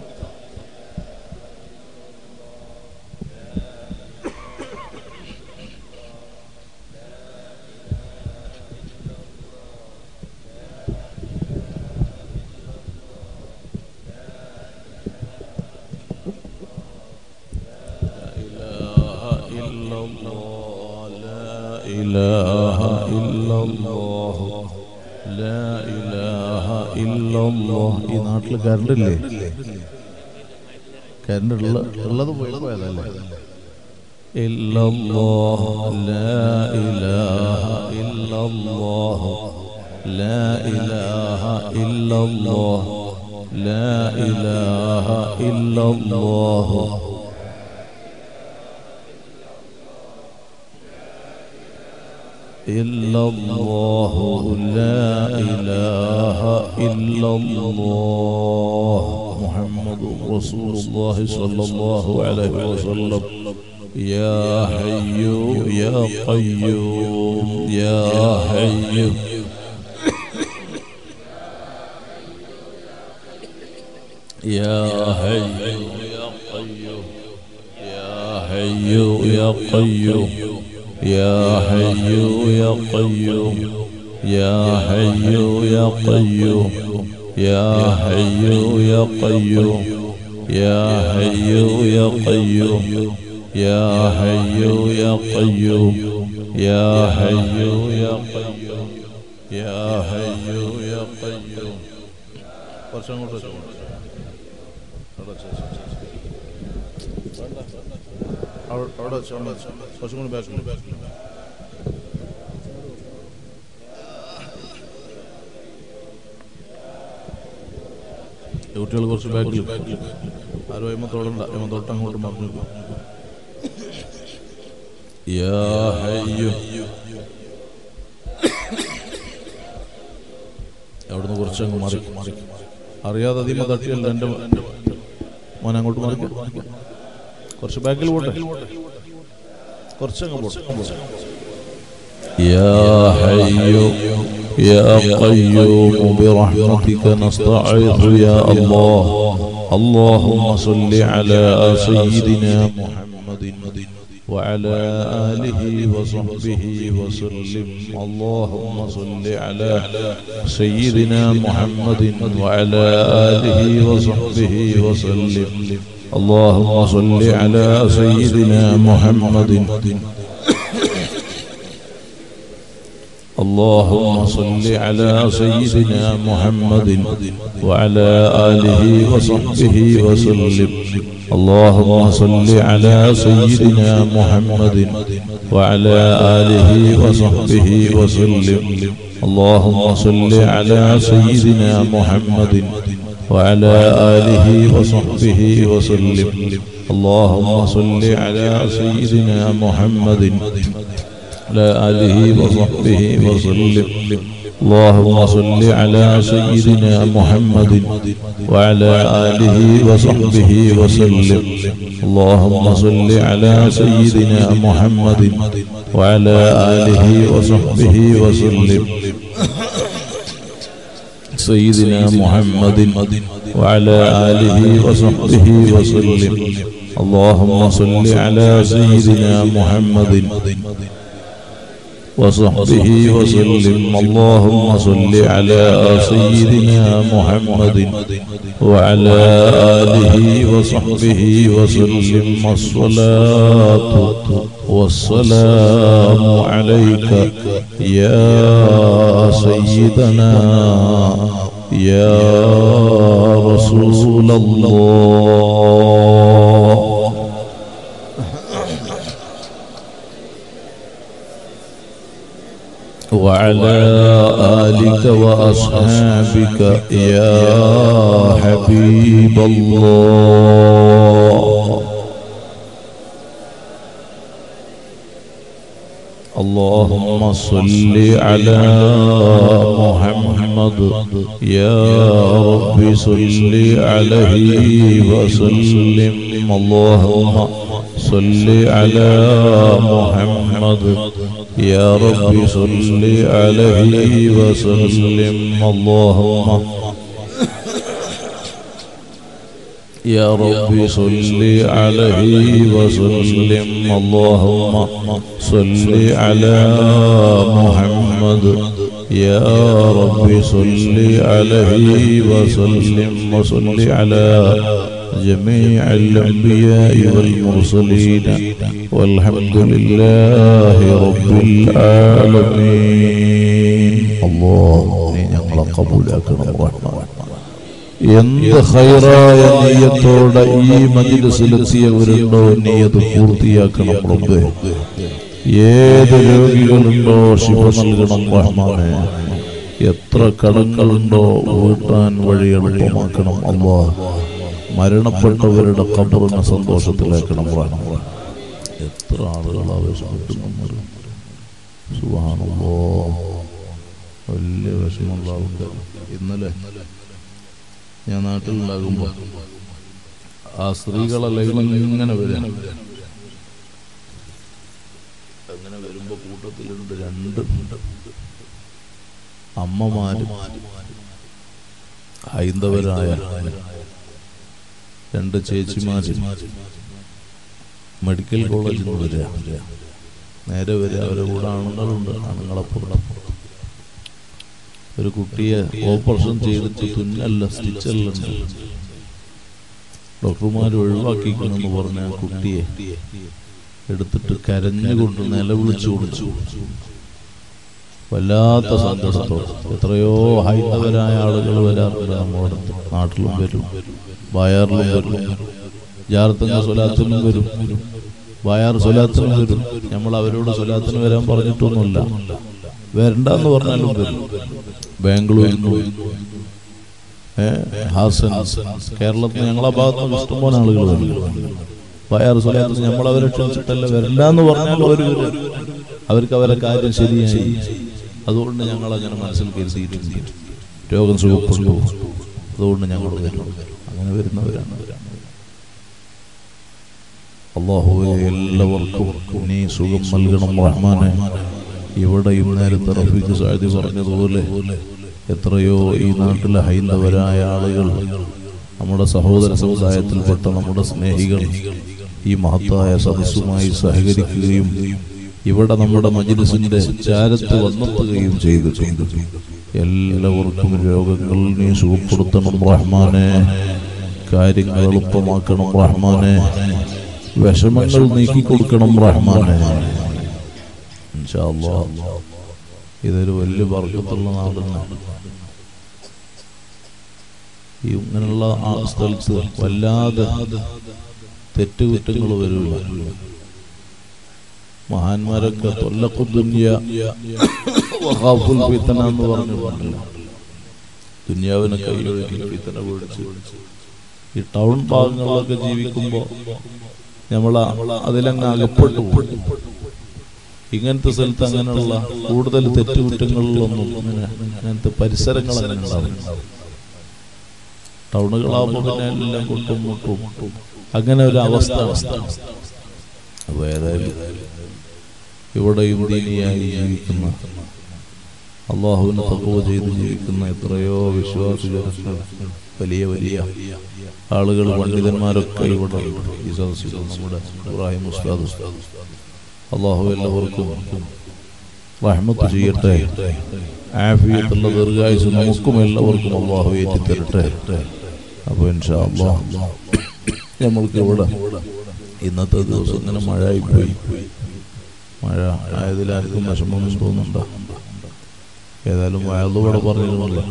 S1: إله إلا الله لا إله إلا الله ഈ നാട്ടിൽ കറണ്ട് ഇല്ലേ കറണ്ട് ഉള്ള ഉള്ളത് പോയി പോയതല്ലേ إلا الله لا إله إلا الله لا إله إلا الله لا إله إلا الله إلا الله لا إله إلا الله محمد رسول الله صلى الله عليه وسلم يا حي يا قيوم يا حي يا حي يا قيوم يا حي يا قيوم يا حي يا قيوم يا حي يا قيوم يا حي يا قيوم يا حي يا قيوم يا حي يا قيوم يا حي يا قيوم يا حي يا قيوم കുറച്ചങ്ങോട്ട് വെച്ചോ അവിടെ വെച്ചോ, വെച്ചോ, വെച്ചോ. വേണ്ട, വേണ്ട. അവിടെ- അവിടെ വെച്ചോ, അവിടെ വെച്ചോ. കുറച്ചും കൂടി ബാക്കിൽ കുട്ടികൾ കുറച്ച് ബാക്കിൽ ആരും അയ്മത്തോടണ്ട അയ്മത്തോട്ട് അങ്ങോട്ട് മറിഞ്ഞു യാ ഹയ്യു അവിടുന്ന് കുറച്ചങ്ങ് മാറി അറിയാതെ അതിമ തട്ടിയല്ല എൻ്റെ മോൻ അങ്ങോട്ട് മാറി കുറച്ച് ബാക്കിൽ പോട്ടെ കുറച്ചങ്ങ് പോട്ടെ يا حي يا قيوم برحمتك نستعيذ يا الله اللهم صل على سيدنا محمد وعلى آله وصحبه وسلم اللهم صل على سيدنا محمد وعلى آله وصحبه وسلم اللهم صل على سيدنا محمد اللهم صل على سيدنا محمد وعلى آله وصحبه وسلم اللهم صل على سيدنا محمد وعلى آله وصحبه وسلم اللهم صل على سيدنا محمد وعلى آله وصحبه وسلم اللهم صل على سيدنا محمد على آله وصحبه وسلم اللهم صل على سيدنا محمد وعلى آله وصحبه وسلم اللهم صل على سيدنا محمد وعلى آله وصحبه وسلم سيدنا محمد وعلى آله وصحبه وسلم اللهم صل على سيدنا محمد وصحبه وسلم اللهم صل على سيدنا محمد وعلى آله وصحبه وسلم الصلاة والسلام عليك يا سيدنا يا رسول الله وعلى آلك وأصحابك يا حبيب الله اللهم صل على محمد يا رب صل عليه وسلم اللهم صل على محمد يا رب صل عليه وسلم اللهم يا رب صل عليه وسلم اللهم صل على محمد يا رب صل عليه وسلم وصل على جميع الأنبياء والمرسلين والحمد لله رب العالمين الله ഞങ്ങളെ قبولك الرحمن എന്ത് ഹൈറായ നീയത്തോടെ ഈ മജിലിസിലെത്തിയവരുണ്ടോ നീ അത് പൂർത്തിയാക്കണം റബ്ബേ ഏത് രോഗികളുണ്ടോ ശിവ നൽകണം റഹ്മാനെ എത്ര കടങ്ങളുണ്ടോ വീട്ടാൻ വഴി എളുപ്പമാക്കണം അള്ളാ മരണപ്പെട്ടവരുടെ കബറിനെ സന്തോഷത്തിലാക്കണം റഹ്മാൻ എത്ര ആളുകൾ ആവശ്യപ്പെട്ടു സുഹാണല്ലോ വലിയ വിഷമമുള്ള ആൾക്കാർ ഇന്നലെ ഞാൻ നാട്ടിലുണ്ടാകുമ്പോൾ ആ സ്ത്രീകളെ ലൈനിൽ ഇങ്ങനെ വരിക അങ്ങനെ വരുമ്പോ കൂട്ടത്തിലുണ്ട് രണ്ട് അമ്മമാര് ഹൈന്ദവരായ രണ്ട് ചേച്ചിമാര് മെഡിക്കൽ കോളേജിൽ നിന്ന് വരിക നേരെ വരിക അവരുടെ കൂടെ ആണുങ്ങളുണ്ട് ആണുങ്ങളപ്പുറം ഒരു കുട്ടിയെ ഓപ്പറേഷൻ ചെയ്തിട്ട് തുന്നല്ല സ്റ്റിച്ചല്ല ഡോക്ടർമാർ ഒഴിവാക്കിക്കണമെന്ന് പറഞ്ഞ ആ കുട്ടിയെ എടുത്തിട്ട് കരഞ്ഞുകൊണ്ട് നിലവിളിച്ചു കൊടുത്തു വല്ലാത്ത സങ്കടത്തോടെ എത്രയോ ഹൈന്ദവരായ ആളുകൾ വരാറുണ്ട് നമ്മുടെ നാട്ടിലും വരും ബയാറിലും വരും ജാർത്തങ്ങ സ്വലാത്തിനും വരും ബയാർ സ്വലാത്തിനും വരും നമ്മൾ അവരോട് സ്വലാത്തിന് വരാൻ പറഞ്ഞിട്ടൊന്നുമില്ല വരണ്ടെന്ന് പറഞ്ഞാലും വരും ബാംഗ്ലൂരിൽ നിന്ന് ഏ, ഹാസൻ കേരളത്തിൽ ഞങ്ങളെ ഭാഗത്ത് നിന്ന് ഇഷ്ടംപോലെ ആളുകൾ വരും ബയാർ സ്വലാത്തിന് നമ്മൾ അവരെ ക്ഷണിച്ചിട്ടല്ല വരണ്ടെന്ന് പറഞ്ഞാൽ അവർ വരും അവർക്ക് അവരെ കാര്യം ശരിയായി അതുകൊണ്ട് ഞങ്ങൾ അങ്ങനെ മനസ്സിൽ കരുതിയിട്ടുണ്ട് രോഗം സുഖപ്പെട്ടു അതുകൊണ്ട് ഞങ്ങൾ വരും അങ്ങനെ വരുന്നവരാണ് അള്ളാഹുവെ എല്ലാവർക്കും നീ സുഖം നൽകണം റഹ്മാനെ ഇവിടെയും നേരത്തെ റഫീഖ് സാദി പറഞ്ഞതുപോലെ എത്രയോ ഈ നാട്ടിലെ ഹൈന്ദവരായ ആളുകൾ നമ്മുടെ സഹോദര സമുദായത്തിൽപ്പെട്ട നമ്മുടെ സ്നേഹികൾ ഈ മഹത്തായ സദസ്സുമായി സഹകരിക്കുകയും ഇവിടെ നമ്മുടെ മജിലിസിന്റെ ചാരത്ത് വന്നെത്തുകയും ചെയ്തിട്ടുണ്ട് എല്ലാവർക്കും രോഗങ്ങൾ നീ സുഖപ്പെടുത്തണം റഹ്മാനെ കാര്യങ്ങൾ എളുപ്പമാക്കണം റഹ്മാനെ വിഷമങ്ങൾ നീക്കിക്കൊടുക്കണം റഹ്മാനെ ഇൻഷാ അല്ലാഹ്. ഇതൊരു വലിയ വർഗത്തുള്ള നാടെന്ന് ഈ ഇങ്ങനെയുള്ള ആ സ്ഥലത്ത് വല്ലാതെ തെറ്റുകുറ്റങ്ങൾ വരില്ല മഹാന്മാരൊക്കെ തൊല്ലക്കുദ്ദുന്യ വഖാഫുൽ ഫിത്തന എന്ന് പറഞ്ഞിട്ടുണ്ടല്ലോ ദുന്യാവിനെ കൈയൊഴുകി ഫിത്തന പേടിച്ച് ഈ ടൗൺ ഭാഗങ്ങളിലൊക്കെ ജീവിക്കുമ്പോൾ നമ്മൾ അതിലങ്ങ് അകപ്പെട്ടു പോകും. ഇങ്ങനത്തെ സ്ഥലത്ത് അങ്ങനെയുള്ള കൂടുതൽ തെറ്റുകുറ്റങ്ങളിലൊന്നും അങ്ങനെ അങ്ങനത്തെ പരിസരങ്ങൾ അങ്ങനെ ഉണ്ടാവും ടൗണുകളാകുമ്പോൾ പിന്നെ എല്ലാം കൊട്ടും മുട്ടും അങ്ങനെ ഒരു അവസ്ഥ അപ്പൊ ഏതായാലും ഇവിടെ ഇന്ത്യനിയായി ജീവിക്കുന്ന അള്ളാഹുവിനെ തക്കവ ചെയ്ത് ജീവിക്കുന്ന എത്രയോ വിശ്വാസി ജനങ്ങൾ വലിയ വലിയ ആളുകൾ പണ്ഡിതന്മാരൊക്കെ ഇവിടെ ഉണ്ട്. ഈ സദസ്സിൽ നമ്മുടെ ഇബ്രാഹിം ഉസ്താദ് അള്ളാഹു എല്ലാവർക്കും റഹ്മത്ത് ചെയ്യട്ടെ ആഫിയത്തുള്ള ദീർഘായുസ് നമുക്കും എല്ലാവർക്കും അള്ളാഹു ഏറ്റിത്തരട്ടെ അപ്പൊ ഇൻഷാ അള്ളാഹ് നമ്മൾക്ക് ഇവിടെ ഇന്നത്തെ ദിവസം ഇങ്ങനെ മഴയായിപ്പോയി മഴ ആയതിൽ ആർക്കും വിഷമമൊന്നും തോന്നുന്നുണ്ട ഏതായാലും വയലുകൂടെ പറഞ്ഞിരുന്നല്ലോ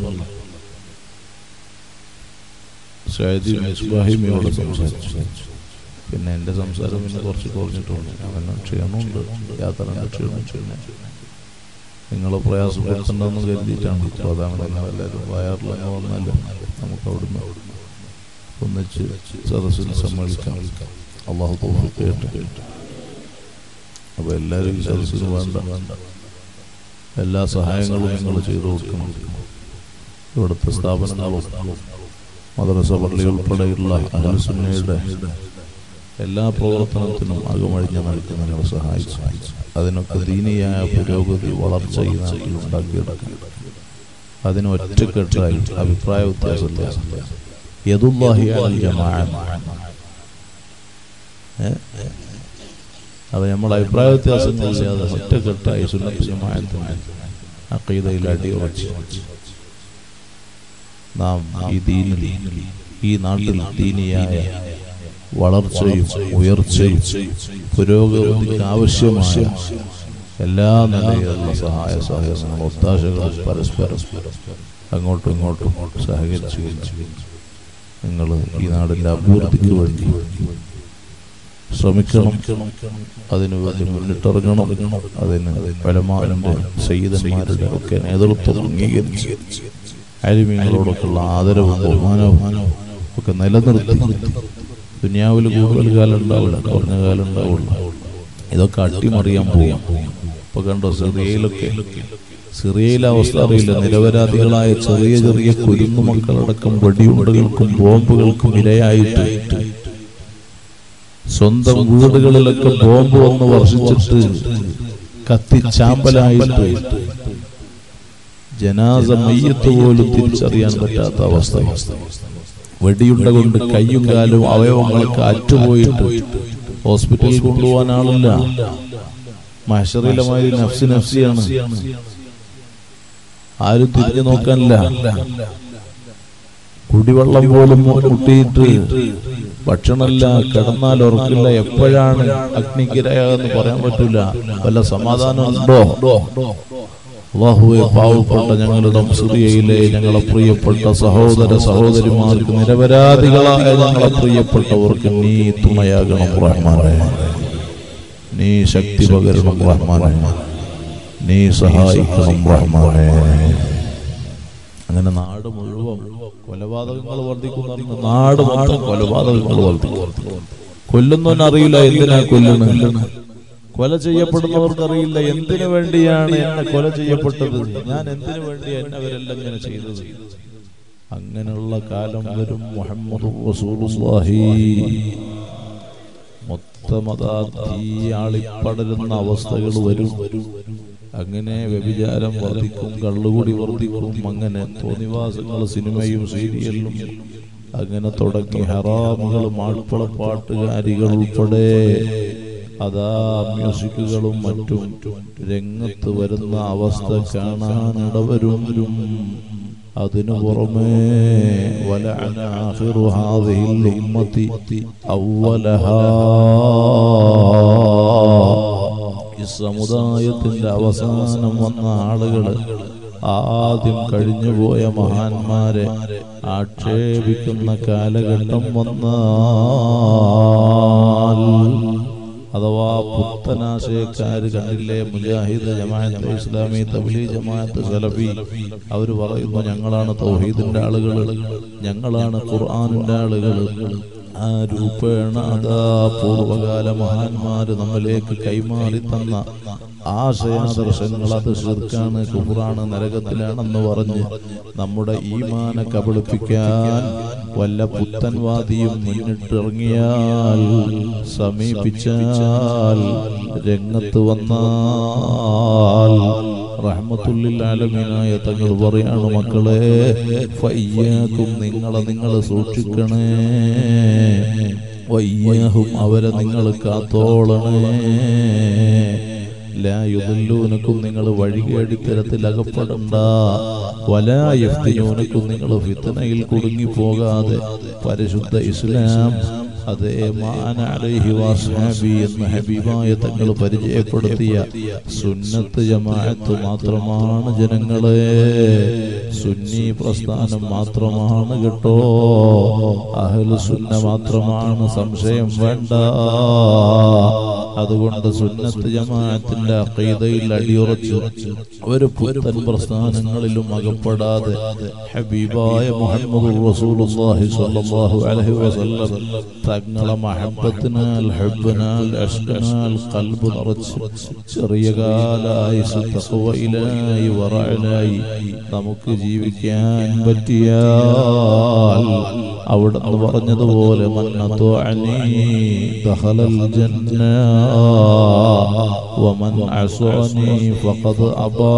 S1: ഷാജി മിസ്ബാഹിം ഇവിടെ സംസാരിച്ചു പിന്നെ എൻ്റെ സംസാരം പിന്നെ കുറച്ച് കുറഞ്ഞിട്ടുണ്ട് അവന് ക്ഷീണമുണ്ട് യാത്രയുടെ ക്ഷീണം ക്ഷീണം നിങ്ങളെ പ്രയാസപ്പെടുത്തണ്ടെന്ന് കരുതിയിട്ടാണ് അപ്പോൾ അതാണ് നിങ്ങൾ എല്ലാവരും വയറിലങ്ങ് വന്നല്ലോ നമുക്ക് അവിടുന്ന് ഒന്നിച്ച് സദസ്സിൽ സമ്മേളിക്കാം അള്ളാഹു തോഫിക്ക് കേട്ട് അപ്പോൾ എല്ലാവരും ഈ സദസ്സിന് വേണ്ട എല്ലാ സഹായങ്ങളും നിങ്ങൾ ചെയ്തു കൊടുക്കണം ഇവിടുത്തെ സ്ഥാപനങ്ങളും മദ്രസ പള്ളി ഉൾപ്പെടെയുള്ള അഹൽസുന്നയുടെ എല്ലാ പ്രവർത്തനത്തിനും അകമഴിഞ്ഞ് നൽകി നിങ്ങളെ സഹായിച്ചു അതിനൊക്കെ ദീനിയായ പുരോഗതി വളർച്ച ഈ നാട്ടിൽ ഉണ്ടാക്കിയെടുക്കാൻ അതിന് ഒറ്റക്കെട്ടായി അഭിപ്രായ വ്യത്യാസമില്ല യദുല്ലാഹി അലൽ ജമാഅത്ത്. ഏ? അപ്പൊ നമ്മൾ അഭിപ്രായ വ്യത്യാസങ്ങളില്ലാതെ ഒറ്റക്കെട്ടായി സുന്നത്ത് ജമാഅത്തിന് അക്കീതയിൽ അടിയുറച്ച് നാം ഈ ദീനിൽ ഈ നാട്ടിൽ ദീനിയായ വളർച്ചയും ഉയർച്ചയും പുരോഗതിക്ക് ആവശ്യമായ എല്ലാ നിലയിലുള്ള സഹായ സഹകരണങ്ങളും ഒത്താശകളും പരസ്പരം അങ്ങോട്ടും ഇങ്ങോട്ടും സഹകരിച്ചു നിങ്ങൾ ഈ നാടിന്റെ അഭിവൃദ്ധിക്ക് വേണ്ടി ശ്രമിക്കണം അതിനു വേണ്ടി മുന്നിട്ടിറങ്ങണം അതിന് പരമാനന്റെ സയ്യിദന്മാരുടെ ഒക്കെ നേതൃത്വം അംഗീകരിച്ച് അരിമീങ്ങളോടൊക്കെയുള്ള ആദരവും ബഹുമാനവും ഒക്കെ നിലനിർത്തി ദുനിയാവിൽ കൂടുതൽ കാലം ഉണ്ടാവില്ല കുറഞ്ഞ കാലം ഉണ്ടാവുള്ളൂ ഇതൊക്കെ അട്ടിമറിയാൻ പോവാം ഇപ്പൊ കണ്ടോ സിറിയയിലൊക്കെ സിറിയയിലെ അവസ്ഥ അറിയില്ല നിരപരാധികളായ ചെറിയ ചെറിയ കുരുന്നു മക്കളടക്കം വെടിയുണ്ടകൾക്കും ബോംബുകൾക്കും ഇരയായിട്ട് സ്വന്തം വീടുകളിലൊക്കെ ബോംബ് വന്ന് വർഷിച്ചിട്ട് കത്തിച്ചാമ്പലായിട്ട് ജനാസ മയ്യത്ത് പോലും തിരിച്ചറിയാൻ പറ്റാത്ത അവസ്ഥ വെടിയുണ്ട കൊണ്ട് കയ്യും കാലും അവയവങ്ങളൊക്കെ അറ്റുപോയിട്ട് ഹോസ്പിറ്റലിൽ കൊണ്ടുപോകാൻ ആളില്ല മഹഷറിലെ മാതിരി നഫ്സി നഫ്സിയാണ് ആരും തിരിഞ്ഞു നോക്കാനില്ല കുടിവെള്ളം പോലും മുട്ടിയിട്ട് ഭക്ഷണമില്ല കിടന്നാൽ ഉറക്കില്ല എപ്പോഴാണ് അഗ്നിക്കിരയെന്ന് പറയാൻ പറ്റൂല വല്ല സമാധാനം ഉണ്ടോ അള്ളാഹുവെ പാവപ്പെട്ട ഞങ്ങളുടെ സിറിയയിലെ ഞങ്ങളെ പ്രിയപ്പെട്ട സഹോദര സഹോദരിമാർക്ക് നിരപരാധികളായ ഞങ്ങളെ പ്രിയപ്പെട്ടവർക്ക് നീ തുണയാകണം റഹ്മാനെ നീ ശക്തി പകരണം റഹ്മാനെ നീ സഹായിക്കണം റഹ്മാനെ അങ്ങനെ നാട് മുഴുവൻ കൊലപാതകങ്ങൾ വർദ്ധിക്കുന്നു നാട് മൊത്തം കൊലപാതകങ്ങൾ വർദ്ധിക്കും കൊല്ലുന്നവൻ അറിയില്ല എന്തിനാ കൊല്ലുന്നത് കൊല ചെയ്യപ്പെടുന്നവർക്കറിയില്ല എന്തിനു വേണ്ടിയാണ് എന്നെ കൊല ചെയ്യപ്പെട്ടത് ഞാൻ എന്തിനു വേണ്ടി എന്നെ അവരെല്ലാം ഇങ്ങനെ ചെയ്തത് അങ്ങനെയുള്ള കാലം വരും മുഹമ്മദ് റസൂലുള്ളാഹി മൊത്തമതാ തീയാളിപ്പടരുന്ന അവസ്ഥകൾ വരും അങ്ങനെ വ്യഭിചാരം വർദ്ധിക്കും കള്ളുകൂടി വർദ്ധിക്കും അങ്ങനെ തോന്നിവാസങ്ങൾ സിനിമയും സീരിയലും അങ്ങനെ തുടങ്ങി ഹറാമുകളും ആൾപ്പളപ്പാട്ടുകാരികൾ ഉൾപ്പെടെ അതാ മ്യൂസിക്കുകളും മറ്റും രംഗത്ത് വരുന്ന അവസ്ഥ കാണാനിടവരും അതിനു പുറമേ വലഅന ആഖിറു ഹാദിഹിൽ ഉമ്മത്തി അവലഹാ ഈ സമുദായത്തിന്റെ അവസാനം വന്ന ആളുകള് ആദ്യം കഴിഞ്ഞുപോയ മഹാന്മാരെ ആക്ഷേപിക്കുന്ന കാലഘട്ടം വന്നാൽ അഥവാ പുത്തനാശയക്കാര് കണ്ടില്ലേ മുജാഹിദ് ജമാഅത്ത് ഇസ്ലാമി തബ്ലീ ജമാഅത്ത് സലഫി അവര് പറയുന്നു ഞങ്ങളാണ് തൗഹീദിന്റെ ആളുകൾ ഞങ്ങളാണ് ഖുർആനിന്റെ ആളുകൾ ആ രൂപേണ അതാ പൂർവകാല മഹാന്മാര് നമ്മിലേക്ക് കൈമാറി തന്ന ആശയാദർശങ്ങൾ അത് ശിർക്കാണ് കുബുറാണ് നരകത്തിലാണെന്ന് പറഞ്ഞ് നമ്മുടെ ഈമാനെ കബളിപ്പിക്കാൻ വല്ല പുത്തൻവാദിയും മുന്നിട്ടിറങ്ങിയാൽ സമീപിച്ചാൽ രംഗത്ത് വന്നാൽ റഹ്മത്തുല്ലിൽ ആലമീനായ തങ്ങൾ പറയാണ് മക്കളെ ഫയ്യാക്കും നിങ്ങളെ നിങ്ങൾ സൂക്ഷിക്കണേ വയ്യാഹും അവരെ നിങ്ങൾ കാത്തോളണേ ലായുദല്ലൂനക്കും നിങ്ങൾ വഴികേടിത്തരത്തിൽ അകപ്പെടണ്ട വലായഫ്തിനൂനക്കും നിങ്ങൾ ഫിത്തനയിൽ കുടുങ്ങി പോകാതെ പരിശുദ്ധ ഇസ്ലാം അതേ മാന അലൈഹി വാസ്ഹാബി എന്ന ഹബീബായ തങ്ങൾ പരിചയപ്പെടുത്തിയ സുന്നത്ത് ജമാഅത്ത് മാത്രമാണ് ജനങ്ങളെ സുന്നി പ്രസ്ഥാനം മാത്രമാണ് കേട്ടോ അഹ്ലു സുന്ന മാത്രമാണ് സംശയം വേണ്ട അതുകൊണ്ട് സുന്നത്ത് ജമാഅത്തിന്റെ അഖീദയിൽ അടിയുറച്ചു ഒരു പുത്തൻ പ്രസ്ഥാനങ്ങളിലും അകപ്പെടാതെ ഹബീബായ മുഹമ്മദ് റസൂലുള്ളാഹി സ്വല്ലല്ലാഹു അലൈഹി വസല്ലം തങ്ങളെ മഹബത്തിനാൽ ഹബ്ബിനാൽ അഷ്കനാൽ കൽബ് നിറച്ച് ചെറിയ കാലായുസ് തഖ്വയിലായി വറഅലായി നമുക്ക് ജീവിക്കാൻ പറ്റിയാൽ അവിടെ പറഞ്ഞതുപോലെ മന്നത്തു അനി ദഖലൽ ജന്ന വമൻ അസനി ഫഖദ് അബാ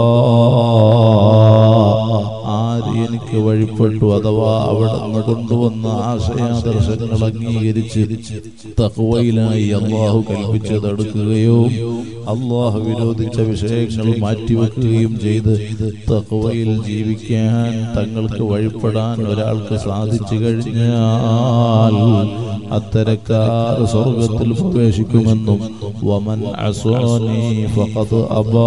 S1: ആര് എനിക്ക് വഴിപ്പെട്ടു അഥവാ അവിടെ നിന്ന് കൊണ്ടുവന്ന ആശയാദർശങ്ങൾ അംഗീകരിച്ച് തഖ്വയിലായി അള്ളാഹു കൽപ്പിച്ചത് എടുക്കുകയോ അള്ളാഹു വിരോധിച്ച വിഷയങ്ങൾ മാറ്റിവെക്കുകയും ചെയ്ത് തഖ്വയിൽ ജീവിക്കാൻ തങ്ങൾക്ക് വഴിപ്പെടാൻ ഒരാൾക്ക് സാധിച്ചു കഴിഞ്ഞാൽ അത്തരക്കാർ സ്വർഗത്തിൽ പ്രവേശിക്കുമെന്നും വമൻ അസോനി ഫഖദ് അബാ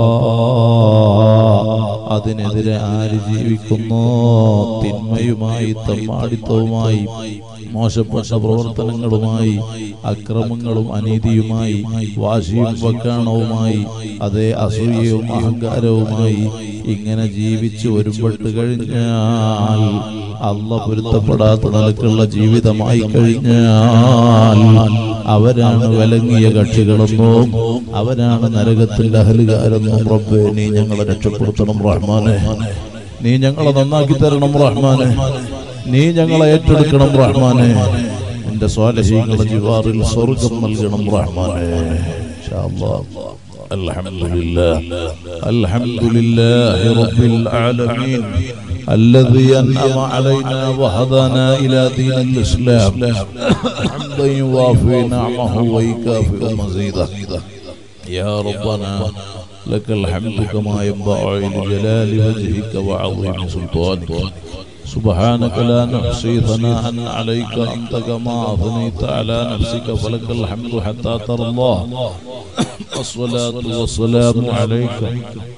S1: അതിനെതിരെ ആര് ജീവിക്കുന്നോ തിന്മയുമായി തമ്മാടിത്തവുമായി മോശപ്പെട്ട പ്രവർത്തനങ്ങളുമായി അക്രമങ്ങളും അനീതിയുമായി വാശിയും വക്കാണവുമായി അതേ അസൂയയും അഹങ്കാരവുമായി ഇങ്ങനെ ജീവിച്ച് ഒരുപെട്ട് കഴിഞ്ഞാൽ അല്ല പൊരുത്തപ്പെടാത്ത നിലക്കുള്ള ജീവിതമായി കഴിഞ്ഞാൽ അവരാണ് വിലങ്ങിയ കക്ഷികളെന്നും അവരാണ് നരകത്തിന്റെ അഹലുകാരെന്നും റബ്ബേ നീ ഞങ്ങളെ രക്ഷപ്പെടുത്തണം റഹ്മാനെ നീ ഞങ്ങളെ നന്നാക്കി തരണം റഹ്മാനെ നീ ഞങ്ങളെ ഏറ്റെടുക്കണം റഹ്മാനെ എന്റെ സ്വാലഹീങ്ങളുടെ ജിവാറിൽ സ്വർഗം നൽകണം റഹ്മാനെ ഇൻഷാ അല്ലാഹ്. الحمد لله الحمد لله رب العالمين الذي أنعم علينا وهدانا إلى دين الإسلام حمدا يوافي نعمه ويكافئ مزيده يا ربنا لك الحمد كما ينبغي لجلال وجهك وعظيم سلطانك سبحانك لا نحصي ثناء عليك أنت كما أثنيت على نفسك فلك الحمد حتى ترضى الصلاة والسلام عليك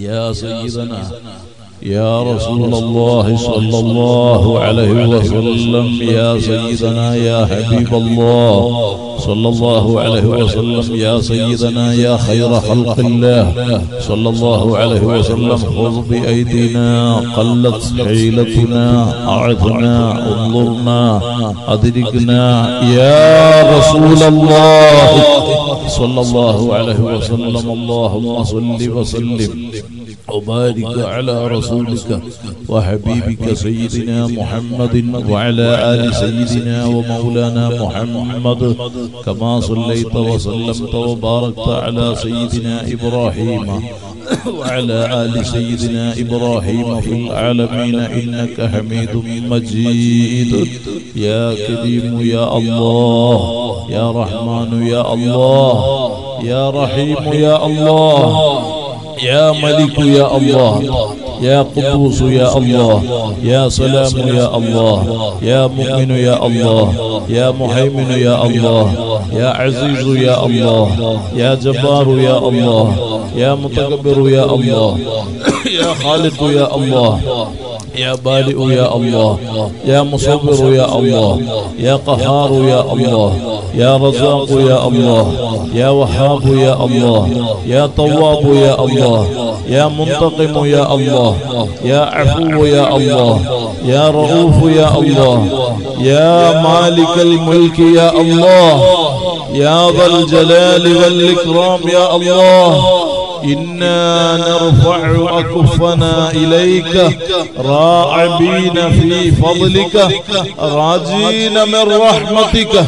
S1: يا سيدنا يا رسول الله صلى الله عليه وسلم يا سيدنا يا حبيب الله صلى الله عليه وسلم يا سيدنا يا خير خلق الله صلى الله عليه وسلم خذ بأيدينا قلت حيلتنا أعثنا انظرنا أدركنا يا رسول الله صلى الله عليه وسلم اللهم صل وسلم وبارك على رسولك وحبيبك سيدنا محمد وعلى آل سيدنا ومولانا محمد كما صليت وسلمت وباركت على سيدنا إبراهيم وعلى آل سيدنا إبراهيم في العالمين إنك حميد مجيد يا كريم يا الله يا رحمن يا الله يا رحيم يا الله يا ملك يا الله يا قدوس يا الله يا سلام يا الله يا مؤمن يا الله يا مهيمن يا الله يا عزيز يا الله يا جبار يا الله يا متكبر يا الله يا خالق يا الله يا بارئ يا الله يا مصور يا الله يا قهار يا الله يا رزاق يا الله يا وهاب يا الله يا طواب يا الله يا منتقم يا الله يا عفو يا الله يا رؤوف يا الله يا مالك الملك يا الله يا ذا الجلال والإكرام يا الله إنا نرفع أكفنا إليك راعبين في فضلك راجين من رحمتك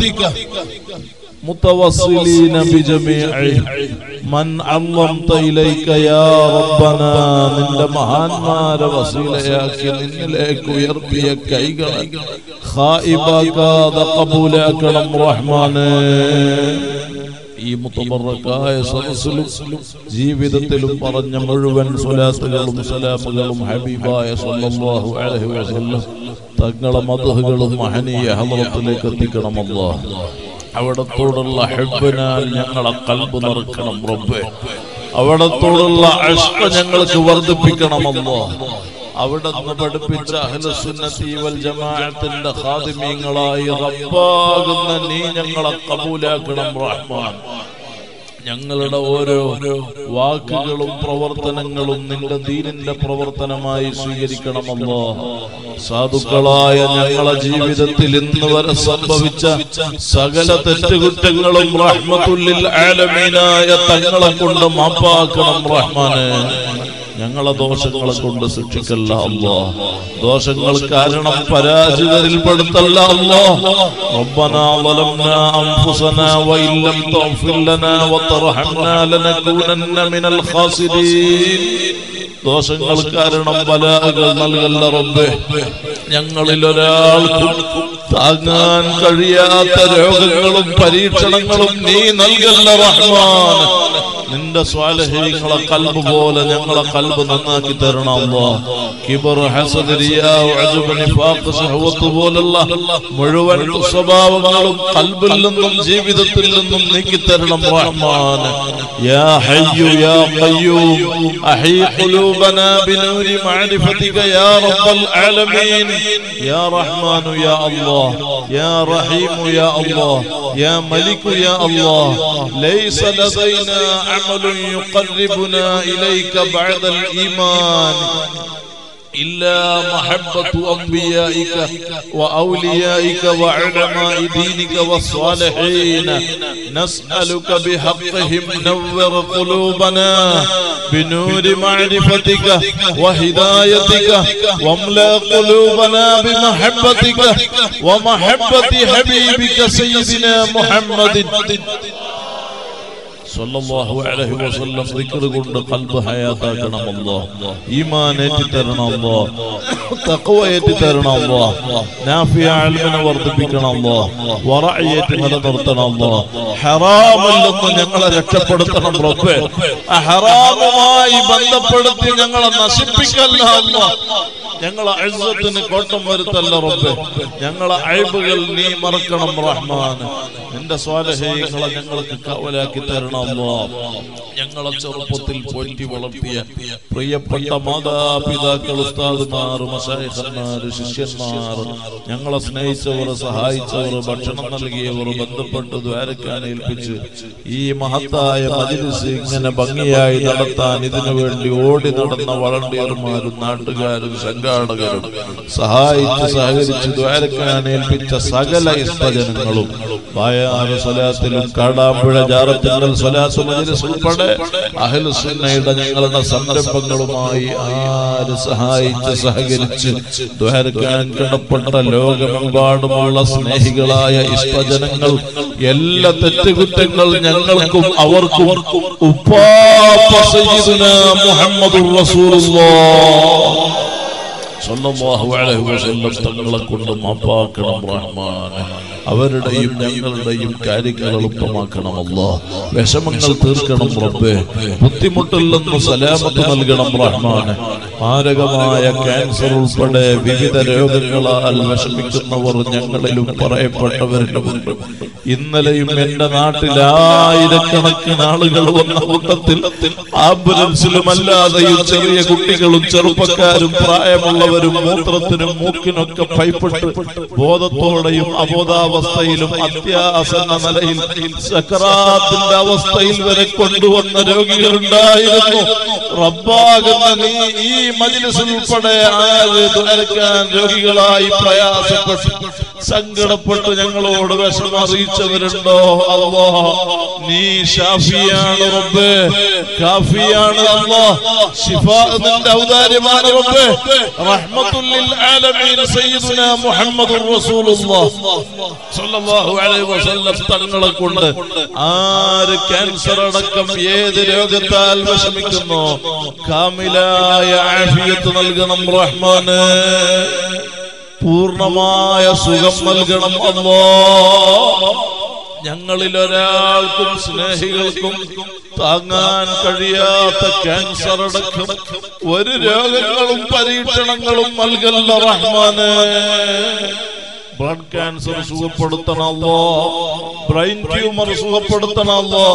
S1: متوصلين بجميع من عظمت إليك يا ربنا നിന്റെ മഹാന്മാരെ വസീലയാക്കി നിന്നിലേക്ക് ഉയർത്തിയ കൈകൾ ഖായിബാക്കാതെ കബൂലാക്കണം റഹ്മാനേ ഈ മുത്തമറക്കായ സദസ്സിലും ജീവിതത്തിലും പറഞ്ഞ മുഴുവൻ സ്വലാത്തുകളും സലാമുകളും ഹബീബായ സല്ലല്ലാഹു അലൈഹി വസല്ലം തങ്ങളെ മധുഹകളും മഹനീയ ഹലറത്തിലേക്ക് എത്തിക്കണമല്ലോ അവിടത്തോടുള്ള ഹെബിനാൽ ഞങ്ങളെ കൽബ് നിറക്കണം റബ്ബേ അവിടത്തോടുള്ള അഷ്ക ഞങ്ങൾക്ക് വർദ്ധിപ്പിക്കണമല്ലോ അവിടെ നിന്ന് പഠിപ്പിച്ച അഹ്ലുസുന്നത്തി വൽ ജമാഅത്തിന്റെ ഖാദിമീങ്ങളായി റബ്ബാകുന്ന നീ ഞങ്ങളെ കബൂലാക്കണം റഹ്മാൻ ഞങ്ങളുടെ ഓരോ വാക്കുകളും പ്രവർത്തനങ്ങളും നിന്റെ ദീനിന്റെ പ്രവർത്തനമായി സ്വീകരിക്കണമല്ലോ സാധുക്കളായ ഞങ്ങളെ ജീവിതത്തിൽ ഇന്ന് വരെ സംഭവിച്ച സകല തെറ്റുകുറ്റങ്ങളും റഹ്മത്തുല്ലിൽ ആലമീനായ തങ്ങളെ കൊണ്ട് മാപ്പാക്കണം റഹ്മാനെ ഞങ്ങളെ ദോഷങ്ങളെ കൊണ്ട് ശിക്ഷിക്കല്ല അല്ലോ ദോഷങ്ങൾ കാരണം പരാജിതരിൽ പെടുത്തല്ല അല്ലോ ربنا ظلمنا أنفسنا وإن لم تغفر لنا وترحمنا لنكونن من الخاسرين ദോഷങ്ങൾ കാരണം ബലാകൾ നൽകല്ല റബ്ബേ ഞങ്ങളിൽ ഒരാൾക്കും താങ്ങാൻ കഴിയാത്ത രോഗങ്ങളും പരീക്ഷണങ്ങളും നീ നൽകല്ല റഹ്മാൻ നിന്റെ സ്വാലഹീങ്ങളെ കൽബ് പോലെ ഞങ്ങളെ കൽബ് നന്നാക്കി തരണം അല്ലാ. കിബർ ഹസദ് റിയാ ഉഅ്ജബ് നിഫാഖ് ശഹവത്ത് പോലുള്ള മുഴുവൻ സ്വഭാവങ്ങളും കൽബിൽ നിന്നും ജീവിതത്തിൽ നിന്നും നീക്കി തരണം റഹ്മാൻ യാ ഹയ്യു യാ ഖയ്യൂം അഹീ ഖുലൂബനാ ബിനൂരി മഅരിഫതിക യാ റബ്ബൽ ആലമീൻ യാ റഹ്മാൻ യാ അല്ലാഹ് യാ റഹീം യാ അല്ലാഹ് യാ മലിക് യാ അല്ലാഹ് ലൈസ ലദൈനാ عمل يقربنا إليك بعد الإيمان إلا محبة أنبيائك وأوليائك وعلماء دينك والصالحين نسألك بحقهم نور قلوبنا بنور معرفتك وهدايتك واملا قلوبنا بمحبتك ومحبة حبيبك سيدنا محمد സല്ലല്ലാഹു അലൈഹി വസല്ലം ദിക്ർ കൊണ്ട് ഖൽബ് ഹയാത്താക്കണമല്ലോ ഈമാൻ ഏറ്റി തരണമല്ലോ തഖ്വ ഏറ്റി തരണമല്ലോ നാഫിയ ഇൽമിനെ വർദ്ധിപ്പിക്കണമല്ലോ വറഅയേറ്റ് നിലനിർത്തണമല്ലോ ഹറാമിൽ നിന്ന് ഞങ്ങളെ രക്ഷപ്പെടുത്തണം റബ്ബേ ആ ഹറാമുമായി ബന്ധപ്പെടുത്തി ഞങ്ങളെ നശിപ്പിക്കല്ല അല്ലാ ഞങ്ങളെ അഴുസത്തിന് കോട്ടം വരുത്തല്ല റബ്ബെ ഞങ്ങളെ അഴിബുകൾ നീ മറക്കണം റഹ്മാൻ നിന്റെ സ്വാലഹീങ്ങളെ ഞങ്ങൾക്ക് കാവലാക്കി തരണം തരണമല്ലോ ഞങ്ങളെ ചെറുപ്പത്തിൽ പോറ്റി വളർത്തിയ പ്രിയപ്പെട്ട മാതാപിതാക്കൾ ഉസ്താദുമാർ മശായിഖന്മാർ ശിഷ്യന്മാർ ഞങ്ങളെ സ്നേഹിച്ചവർ സഹായിച്ചവർ ഭക്ഷണം നൽകിയവർ ബന്ധപ്പെട്ട് ദ്വാരക്കാൻ ഏൽപ്പിച്ച് ഈ മഹത്തായ മജിലിസ് ഇങ്ങനെ ഭംഗിയായി നടത്താൻ ഇതിനു വേണ്ടി ഓടി നടന്ന വളണ്ടിയർമാരും നാട്ടുകാരും സംഘാടകരും സഹായിച്ച് സഹകരിച്ച് ദ്വാരക്കാൻ ഏൽപ്പിച്ച സകല ഇഷ്ടജനങ്ങളും വായാറ് സ്വലാത്തിലും കാടാമ്പുഴ ജാറത്തിങ്കൽ സ്വലാത്ത് മജിലിസ് ഉൾപ്പെടെ അഹ്ലുസുന്നയുടെ ഞങ്ങളുടെ സംരംഭങ്ങളുമായി ആര് സഹായിച്ച് സഹകരിച്ച് ദ്വാരക്കാൻ കിടപ്പെട്ട ലോകമെമ്പാടുമുള്ള സ്നേഹികളായ ഇഷ്ടജനങ്ങൾ എല്ലാ തെറ്റുകുറ്റങ്ങൾ ഞങ്ങൾക്കും അവർക്കും ഉപ്പാപ്പ സയ്യിദുനാ മുഹമ്മദുർ റസൂലുള്ളാഹ് സല്ലല്ലാഹു അലൈഹി വസല്ലം തങ്ങളെ കൊണ്ട് മാപ്പാക്കണം റഹ്മാനെ അവരുടെയും ഞങ്ങളുടെയും കാര്യങ്ങൾ എളുപ്പമാക്കണം അല്ലാ വിഷമങ്ങൾ തീർക്കണം റബ്ബേ ബുദ്ധിമുട്ടിൽ നിന്ന് സലാമത്ത് നൽകണം റഹ്മാനെ മാരകമായ ക്യാൻസർ ഉൾപ്പെടെ വിവിധ രോഗങ്ങളാൽ വിഷമിക്കുന്നവർ ഞങ്ങളിലും പറയപ്പെട്ടവരിലുമുണ്ട് ഇന്നലെയും എന്റെ നാട്ടിൽ ആയിരക്കണക്കിന് ആളുകൾ വന്ന കൂട്ടത്തിൽ ആംബുലൻസിലും അല്ലാതെയും ചെറിയ കുട്ടികളും ചെറുപ്പക്കാരും പ്രായമുള്ളവരും മൂത്രത്തിനും മൂക്കിനൊക്കെ ഭയപ്പെട്ട് ബോധത്തോടെയും അബോധാവസ്ഥയിലും അത്യാസന്ന നിലയിൽ സക്കറാത്തിന്റെ അവസ്ഥയിൽ വരെ കൊണ്ടുവന്ന രോഗികളുണ്ടായിരുന്നു റബ്ബാകുന്ന നീ ഈ മജിലിസ് ഉൾപ്പെടെ ആര് തുണക്കാൻ രോഗികളായി പ്രയാസപ്പെട്ട് സങ്കടപ്പെട്ട് ഞങ്ങളോട് വിഷമം അറിയിച്ചവരുണ്ടോ അല്ലോ നീ ഷാഫിയാണ് റബ്ബേ കാഫിയാണ് അല്ലോ ഷിഫ നിന്റെ ഔദാര്യമാണ് റബ്ബേ റഹ്മത്തുല്ലിൽ ആലമീൻ സയ്യിദുനാ മുഹമ്മദുർ റസൂലുള്ളാഹ് സ്വല്ലല്ലാഹു അലൈഹി വസല്ലം തങ്ങളെ കൊണ്ട് ആര് ക്യാൻസർ അടക്കം ഏത് രോഗത്താൽ വിഷമിക്കുന്നു കാമിലായ ആഫിയത്ത് നൽകണം റഹ്മാന് പൂർണമായ സുഖം നൽകണം അല്ലോ ഞങ്ങളിൽ ഒരാൾക്കും സ്നേഹികൾക്കും താങ്ങാൻ കഴിയാത്ത ക്യാൻസർ അടക്കം ഒരു രോഗങ്ങളും പരീക്ഷണങ്ങളും നൽകല്ല റഹ്മാന് ബ്ലഡ് ക്യാൻസർ സുഖപ്പെടുത്തണമല്ലോ ബ്രെയിൻ ട്യൂമർ സുഖപ്പെടുത്തണമല്ലോ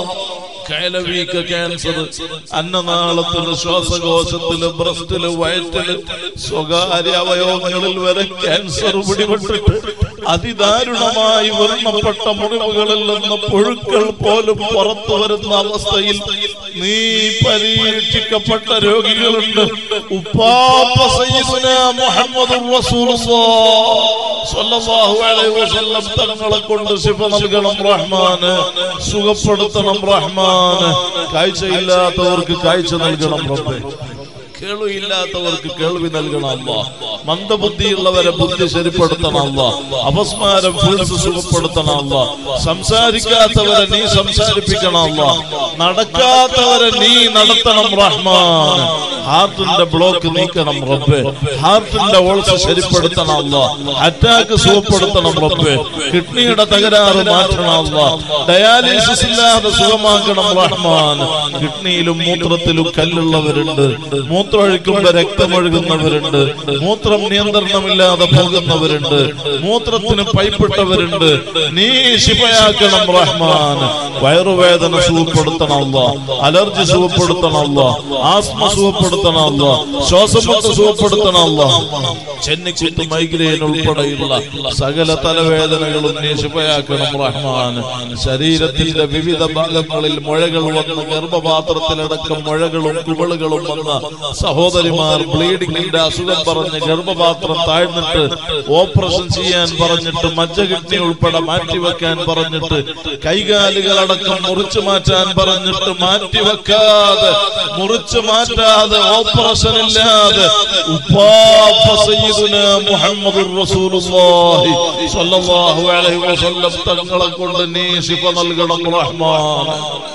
S1: കൈലവീക്ക ക്യാൻസർ അന്നനാളത്തില് ശ്വാസകോശത്തില് ബ്രസ്റ്റില് വയറ്റില് സ്വകാര്യ അവയവങ്ങളിൽ വരെ ക്യാൻസർ പിടിപെട്ടിട്ട് അതിദാരുണമായി വർണ്ണപ്പെട്ട മുറിവുകളിൽ നിന്ന് പുഴുക്കൾ പോലും പുറത്തു വരുന്ന അവസ്ഥയിൽ നീ പരീക്ഷിക്കപ്പെട്ട രോഗികളുണ്ട് ഉപ്പാപ്പ സയ്യിദുനാ മുഹമ്മദുർ റസൂലുള്ളാഹ് സ്വല്ലല്ലാഹു അലൈഹി വസല്ലം തങ്ങളെ കൊണ്ട് ശിഫ നൽകണം റഹ്മാന് സുഖപ്പെടുത്തണം റഹ്മാന് കാഴ്ചയില്ലാത്തവർക്ക് കാഴ്ച നൽകണം റബ്ബേ കേൾവിയില്ലാത്തവർക്ക് കേൾവി നൽകണം അല്ല മന്ദബുദ്ധിയുള്ളവരെ ബുദ്ധി ശരിപ്പെടുത്തണം അല്ല അപസ്മാരം ഫുൾസ് സുഖപ്പെടുത്തണം അല്ല സംസാരിക്കാത്തവരെ നീ സംസാരിപ്പിക്കണം അല്ല നടക്കാത്തവരെ നീ നടത്തണം റഹ്മാൻ ഹാർട്ടിന്റെ ബ്ലോക്ക് നീക്കണം റബ്ബേ ഹാർട്ടിന്റെ ഓൾസ് ശരിപ്പെടുത്തണം അല്ല അറ്റാക്ക് സുഖപ്പെടുത്തണം റബ്ബേ കിഡ്നിയുടെ തകരാറ് മാറ്റണം അല്ല ഡയാലിസിസ് ഇല്ലാതെ സുഖമാക്കണം റഹ്മാൻ കിഡ്നിയിലും മൂത്രത്തിലും കല്ലുള്ളവരുണ്ട് മൂത്രമൊഴിക്കുമ്പോ രക്തമൊഴുകുന്നവരുണ്ട് മൂത്രം നിയന്ത്രണമില്ലാതെ പോകുന്നവരുണ്ട് മൂത്രത്തിന് പൈപ്പിട്ടവരുണ്ട് നീ ശിവയാക്കണം റഹ്മാൻ വയറുവേദന സുഖപ്പെടുത്തണമല്ല അലർജി സുഖപ്പെടുത്തണമല്ല ആസ്മ സുഖപ്പെടുത്തണമല്ല ശ്വാസമുട്ട് സുഖപ്പെടുത്തണമല്ല ചെന്നിക്കുത്ത് മൈഗ്രെയിൻ ഉൾപ്പെടെയുള്ള സകല തലവേദനകളും നീ ശിവയാക്കണം റഹ്മാൻ ശരീരത്തിന്റെ വിവിധ ഭാഗങ്ങളിൽ മുഴകൾ വന്ന് ഗർഭപാത്രത്തിലടക്കം മുഴകളും കുമിളുകളും വന്ന സഹോദരിമാർ ബ്ലീഡിങ്ങിന്റെ അസുഖം പറഞ്ഞ് ഗർഭപാത്രം താഴ്ന്നിട്ട് ഓപ്പറേഷൻ ചെയ്യാൻ പറഞ്ഞിട്ട് മജ്ജ കിഡ്നി ഉൾപ്പെടെ മാറ്റിവെക്കാൻ പറഞ്ഞിട്ട് കൈകാലുകളടക്കം മുറിച്ചു മാറ്റാൻ പറഞ്ഞിട്ട് മാറ്റിവെക്കാതെ മുറിച്ചു മാറ്റാതെ ഓപ്പറേഷൻ ഇല്ലാതെ ഉപ്പാപ്പ സയ്യിദുനാ മുഹമ്മദുർ റസൂലുള്ളാഹി സ്വല്ലല്ലാഹു അലൈഹി വസല്ലം തങ്ങളെ കൊണ്ട് നീ ശിഫ നൽകണം റഹ്മാൻ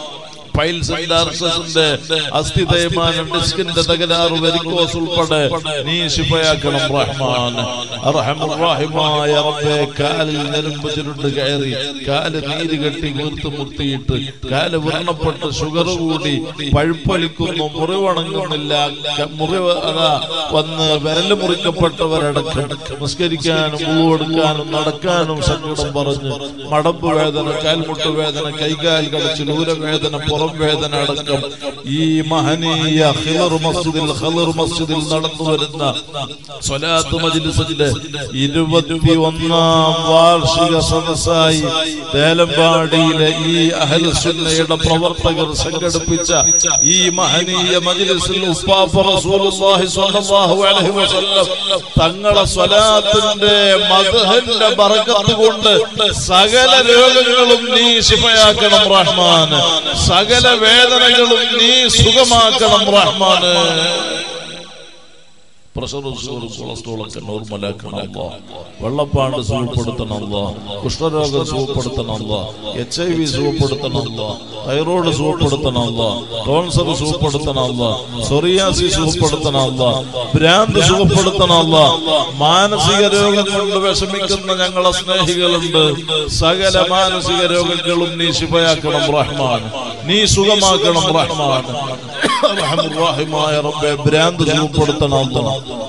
S1: പൈൽസിന്റെ അർഷസിന്റെ അസ്ഥി തേയ്മാനം ഡിസ്കിന്റെ തകരാറ് വെരിക്കോസ് ഉൾപ്പെടെ നീ ശിഫയാക്കണം റഹ്മാൻ അർഹമുറാഹിമായ റബ്ബേ കാലിൽ ഞെരുമ്പ് ചുരുണ്ട് കയറി കാല് നീര് കെട്ടി വീർത്ത് മുട്ടിയിട്ട് കാല് വ്രണപ്പെട്ട് ഷുഗർ കൂടി പഴുപ്പലിക്കുന്നു മുറിവണങ്ങുന്നില്ല ക- മുറിവ് അതാ വന്ന് വിരല് മുറിക്കപ്പെട്ടവരടക്കം നിസ്കരിക്കാനും ഉള്ളുകൊടുക്കാനും നടക്കാനും സങ്കടം പറഞ്ഞ് മടമ്പ് വേദന കാൽമുട്ട് വേദന കൈകാൽ കടിച്ച് ദൂരവേദന പുറം വേദന അടക്കം ഈ മഹനീയ ഹിലർ മസ്ജിദിൽ ഖലർ മസ്ജിദിൽ നടന്നു വരുന്ന സ്വലാത്ത് മജ്ലിസിന്റെ ഇരുപത്തി ഒന്നാം വാർഷിക സദസ്സായി തേലമ്പാടിയിലെ ഈ അഹൽസുന്നയുടെ പ്രവർത്തകർ സംഘടിപ്പിച്ച ഈ മഹനീയ മജ്ലിസിൽ ഉപ്പാപ്പ റസൂലുള്ളാഹി സ്വല്ലല്ലാഹു അലൈഹി വസല്ലം തങ്ങളെ സ്വലാത്തിന്റെ മദ്ഹന്റെ ബറക്കത്ത് കൊണ്ട് സകല രോഗങ്ങളും നീ ശിഫയാക്കണം റഹ്മാൻ സകല വേദനകളും നീ സുഖമാക്കണം റഹ്മാൻ പ്രഷറും ഷുഗറും കൊളസ്ട്രോളും ഒക്കെ നോർമലാക്കണം അല്ലാ വെള്ളപ്പാണ്ട് സുഖപ്പെടുത്തണം അല്ലാ കുഷ്ഠരോഗം സുഖപ്പെടുത്തണം അല്ലാ എച്ച് ഐ വി സുഖപ്പെടുത്തണം അല്ലാ തൈറോയ്ഡ് സുഖപ്പെടുത്തണം അല്ലാ ടോൺസർ സുഖപ്പെടുത്തണം അല്ലാ സൊറിയാസി സുഖപ്പെടുത്തണം അല്ലാ ഭ്രാന്ത് സുഖപ്പെടുത്തണം അല്ലാ മാനസിക രോഗം കൊണ്ട് വിഷമിക്കുന്ന ഞങ്ങളെ സ്നേഹികളുണ്ട് സകല മാനസിക രോഗങ്ങളും നീ ശിവയാക്കണം റഹ്മാൻ നീ സുഖമാക്കണം റഹ്മാൻ റഹ്മുറാഹിമായ റബ്ബെ ഭ്രാന്ത് സുഖപ്പെടുത്തണം അല്ലാ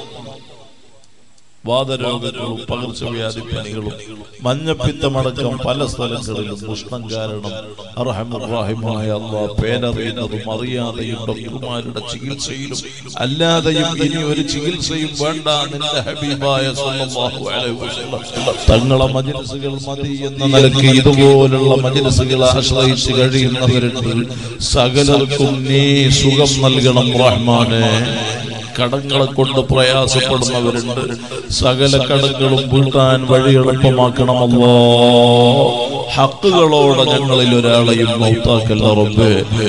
S1: വാദരോഗങ്ങളും പകർച്ചവ്യാധി പനികളും മഞ്ഞപ്പിത്തമടക്കം പല സ്ഥലങ്ങളിലും ഉഷ്ണം കാരണം അർഹമുറാഹിമായ അള്ളാ പേരറിയുന്നതും അറിയാതെയും ഡോക്ടർമാരുടെ ചികിത്സയിലും അല്ലാതെയും ഇനി ഒരു ചികിത്സയും വേണ്ട നിന്റെ ഹബീബായ സ്വല്ലല്ലാഹു അലൈഹി വസല്ലം തങ്ങളെ മജ്ലിസുകൾ മതി എന്ന നിലയ്ക്ക് ഇതുപോലുള്ള മജ്ലിസുകളെ ആശ്രയിച്ച് കഴിയുന്നവരുണ്ട് സകലർക്കും നീ സുഖം നൽകണം റഹ്മാനെ കടങ്ങളെ കൊണ്ട് പ്രയാസപ്പെടുന്നവരുണ്ട് സകല കടങ്ങളും വീട്ടാൻ വഴി എളുപ്പമാക്കണമല്ലോ ഹക്കുകളോടെ ഞങ്ങളിൽ ഒരാളെയും മൗത്താക്കല്ല റബ്ബേ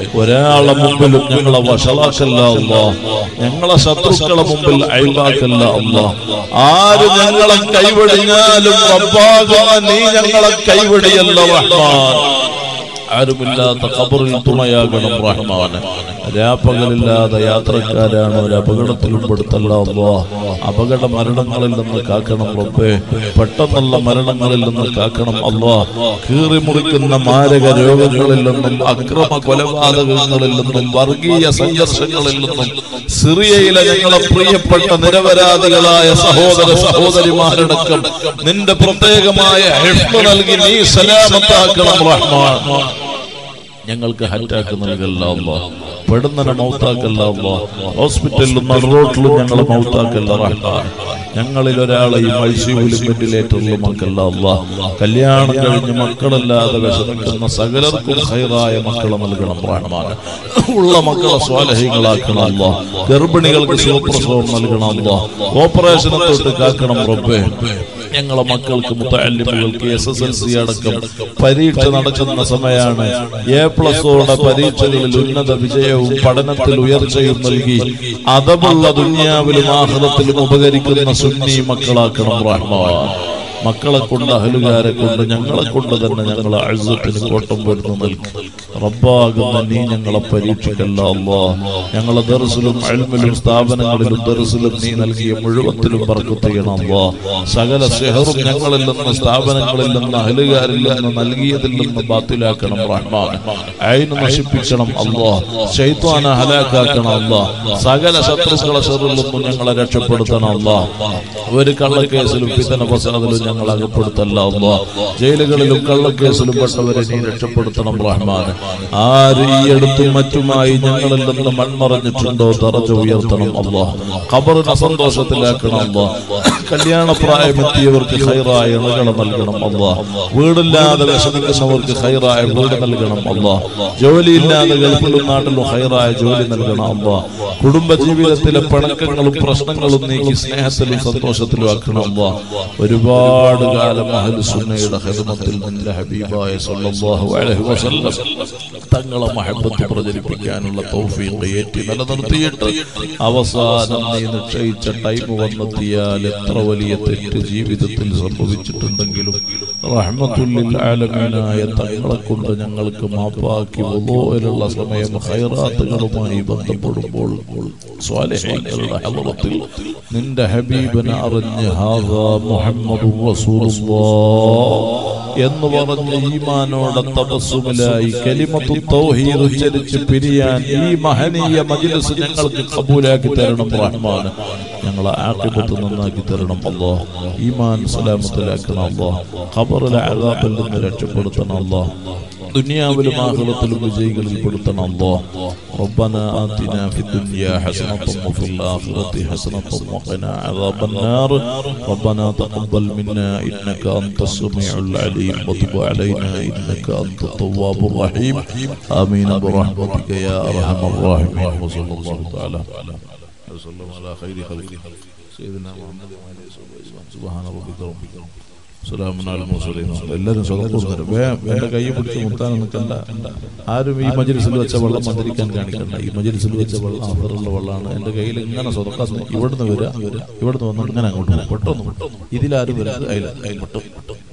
S1: ഒരാളെ മുമ്പിലും ഞങ്ങളെ വഷളാക്കല്ല അല്ലാ ഞങ്ങളെ ശത്രുക്കളെ മുമ്പിൽ അയൽവാക്കല്ല അല്ലാ ആര് ഞങ്ങളെ കൈവടിഞ്ഞാലും റബ്ബാകുന്ന നീ ഞങ്ങളെ കൈവടിയല്ല റഹ്മാൻ ആരുമില്ലാത്ത ഖബറിൽ തുണയാകണം റഹ്മാന് രാപ്പകലില്ലാതെ യാത്രക്കാരാണ് ഒരു അപകടത്തിലും പെടുത്തല്ല അല്ലാ അപകട മരണങ്ങളിൽ നിന്ന് കാക്കണം റബ്ബേ പെട്ടെന്നുള്ള മരണങ്ങളിൽ നിന്ന് കാക്കണം അല്ലാ കീറി മുറിക്കുന്ന മാരക രോഗങ്ങളിൽ നിന്നും അക്രമ കൊലപാതകങ്ങളിൽ നിന്നും വർഗീയ സംഘർഷങ്ങളിൽ നിന്നും സിറിയയിലെ ഞങ്ങളെ പ്രിയപ്പെട്ട നിരപരാധികളായ സഹോദര സഹോദരിമാരടക്കം നിന്റെ പ്രത്യേകമായ ഹിഫ്ള് നൽകി നീ സലാമത്താക്കണം റഹ്മാൻ ഞങ്ങൾക്ക് ഹറ്റാക്ക് നൽകല്ല അല്ലാ പെടുന്നനെ മൗത്താക്കല്ല അല്ലാ ഹോസ്പിറ്റലിലും നടുറോട്ടിലും ഞങ്ങളെ മൗത്താക്കല്ല റഹ്മാൻ ഞങ്ങളിൽ ഒരാളെയും ഐസിയുവിലും വെന്റിലേറ്ററിലും ആക്കല്ല അല്ലാ കല്യാണം കഴിഞ്ഞ് മക്കളില്ലാതെ വിഷമിക്കുന്ന സകലർക്കും ഹൈറായ മക്കളെ നൽകണം റഹ്മാൻ ഉള്ള മക്കളെ സ്വാലഹികളാക്കണം അല്ലാ ഗർഭിണികൾക്ക് ശിവപ്രസവം നൽകണം അല്ലാ ഓപ്പറേഷനെ തൊട്ട് കാക്കണം റബ്ബേ ഞങ്ങളെ മക്കൾക്ക് മുത്തല്ലിമുകൾക്ക് എസ് എസ് എൽ സി അടക്കം പരീക്ഷ നടക്കുന്ന സമയമാണ് എ പ്ലസോടെ പരീക്ഷകളിൽ ഉന്നത വിജയവും പഠനത്തിൽ ഉയർച്ചയും നൽകി അതമുള്ള ദുന്യാവിലും ആഹ്ലത്തിലും ഉപകരിക്കുന്ന സുന്നി മക്കളാക്കണം റഹ്മാൻ മക്കളെ കൊണ്ട് അഹലുകാരെ കൊണ്ട് ഞങ്ങളെ കൊണ്ട് തന്നെ ഞങ്ങളെ അഴുസത്തിന് കോട്ടം വരുന്നു നൽകി റബ്ബാകുന്ന നീ ഞങ്ങളെ പരീക്ഷിക്കല്ല അല്ലാ ഞങ്ങളെ ദർസിലും അൽമിലും സ്ഥാപനങ്ങളിലും ദർസിലും നീ നൽകിയ മുഴുവത്തിലും പറക്കത്ത് ചെയ്യണം അല്ലാ സകല സെഹറും ഞങ്ങളിൽ നിന്ന് സ്ഥാപനങ്ങളിൽ നിന്ന് അഹലുകാരിൽ നിന്ന് നൽകിയതിൽ നിന്ന് ബാത്തിലാക്കണം റഹ്മാൻ അയിന് നശിപ്പിക്കണം അല്ലാ ശൈത്വാനെ ഹലാക്കാക്കണം അല്ലാ സകല ശത്രുക്കളെ ഷെറിൽ നിന്നും ഞങ്ങളെ രക്ഷപ്പെടുത്തണം അല്ലാ ഒരു കള്ളക്കേസിലും പിതന ഫസാദിലും ഞങ്ങൾ അകപ്പെടുത്തല്ല അല്ലാ ജയിലുകളിലും കള്ളക്കേസിലും പെട്ടവരെ നീ രക്ഷപ്പെടുത്തണം റഹ്മാൻ ആര് ഈ അടുത്തും മറ്റുമായി ഞങ്ങളിൽ നിന്ന് മൺമറഞ്ഞിട്ടുണ്ടോ തറച്ച ഉയർത്തണം അല്ലാ ഖബറിനെ സന്തോഷത്തിലാക്കണം അല്ലാ കല്യാണ പ്രായമെത്തിയവർക്ക് ഹൈറായ ഇണകളെ നൽകണം അല്ലാ വീടില്ലാതെ വിഷമിക്കുന്നവർക്ക് ഹൈറായ വീട് നൽകണം അല്ലാ ജോലിയില്ലാതെ ഗൾഫിലും നാട്ടിലും ഹൈറായ ജോലി നൽകണം അല്ലാ കുടുംബ ജീവിതത്തിലെ പിണക്കങ്ങളും പ്രശ്നങ്ങളും നീക്കി സ്നേഹത്തിലും സന്തോഷത്തിലും ആക്കണം അല്ലാ ഒരുപാട് കാലം അഹ്ലു സുന്നയുടെ ഹിദ്മത്തിൽ നിന്റെ ഹബീബായ സല്ലല്ലാഹു അലൈഹി വസല്ലം തങ്ങളെ മഹബത്ത് പ്രചരിപ്പിക്കാനുള്ള തൗഫീഖ് ഏറ്റി നിലനിർത്തിയിട്ട് അവസാനം നീ നിശ്ചയിച്ച ടൈം വന്നെത്തിയാൽ എത്ര വലിയ തെറ്റ് ജീവിതത്തിൽ സംഭവിച്ചിട്ടുണ്ടെങ്കിലും റഹ്മത്തുല്ലിൽ ആലമീനായ തങ്ങളെ കൊണ്ട് ഞങ്ങൾക്ക് മാപ്പാക്കി വലോയിലുള്ള സമയം ഹൈറാത്തുകളുമായി ബന്ധപ്പെടുമ്പോൾ സ്വാലിഹീങ്ങളുടെ ഹളറത്തിൽ നിന്റെ ഹബീബിനെ അറിഞ്ഞ് ഹാദാ മുഹമ്മദ് എന്ന് പറഞ്ഞ് ഈമാനോടെ തപസ്സുമിലായി കലിമത്തു തൗഹീദ് ഉച്ചരിച്ച് പിരിയാൻ ഈ മഹനീയ മജ്ലിസ് ഞങ്ങൾക്ക് കബൂലാക്കി തരണം റഹ്മാൻ ഞങ്ങളെ ആക്കിബത്ത് നന്നാക്കി തരണം അല്ലോ ഈമാൻ സലാമത്തിലാക്കണം അല്ലോ ഖബറിലെ അതാപ്പിൽ നിന്ന് രക്ഷപ്പെടുത്തണം അല്ലോ ദുനിയാവിലും ആഹ്ലത്തിലും വിജയികളിൽ പെടുത്തണം അല്ലോ ربنا آتنا في الدنيا حسنة وفي الآخرة حسنة وقنا عذاب النار ربنا تقبل منا إنك أنت السميع العليم وتب علينا إنك أنت التواب الرحيم آمين برحمتك يا أرحم الراحمين وصلى الله تعالى وسلم على خير خلقه سيدنا محمد وعلى آله وصحبه سبحان ربك رب العزة എല്ലാവരും സ്വതന്ത്രം എന്റെ കൈ പിടിച്ച് മുത്താൻ നിൽക്കണ്ട ആരും ഈ മജലിസിൽ വെച്ച വെള്ളം മന്ത്രിക്കാൻ കാണിക്കണ്ട ഈ മജലിസിൽ വെച്ച വെള്ളം അവറുള്ള വെള്ളമാണ് എന്റെ കയ്യിൽ ഇങ്ങനെ സ്വതക്കം ഇവിടുന്ന് വരിക ഇവിടുന്ന് വന്നിട്ട് ഇങ്ങനെ അങ്ങോട്ട് പോകും പെട്ടെന്ന് ഇതിലാരും വരാതെ അയൽ അയൽ പെട്ടും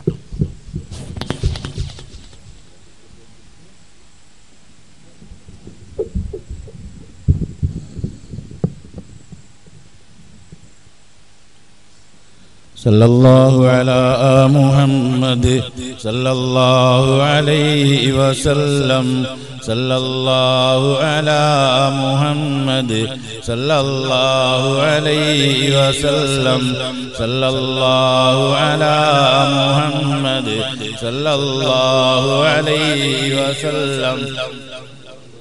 S3: صلى الله على محمد صلى الله عليه وسلم صلى الله على محمد صلى الله عليه وسلم صلى الله على محمد صلى الله عليه وسلم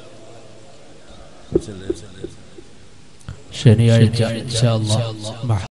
S2: ശനിയാഴ്ച ഇൻഷാ അല്ലാഹ്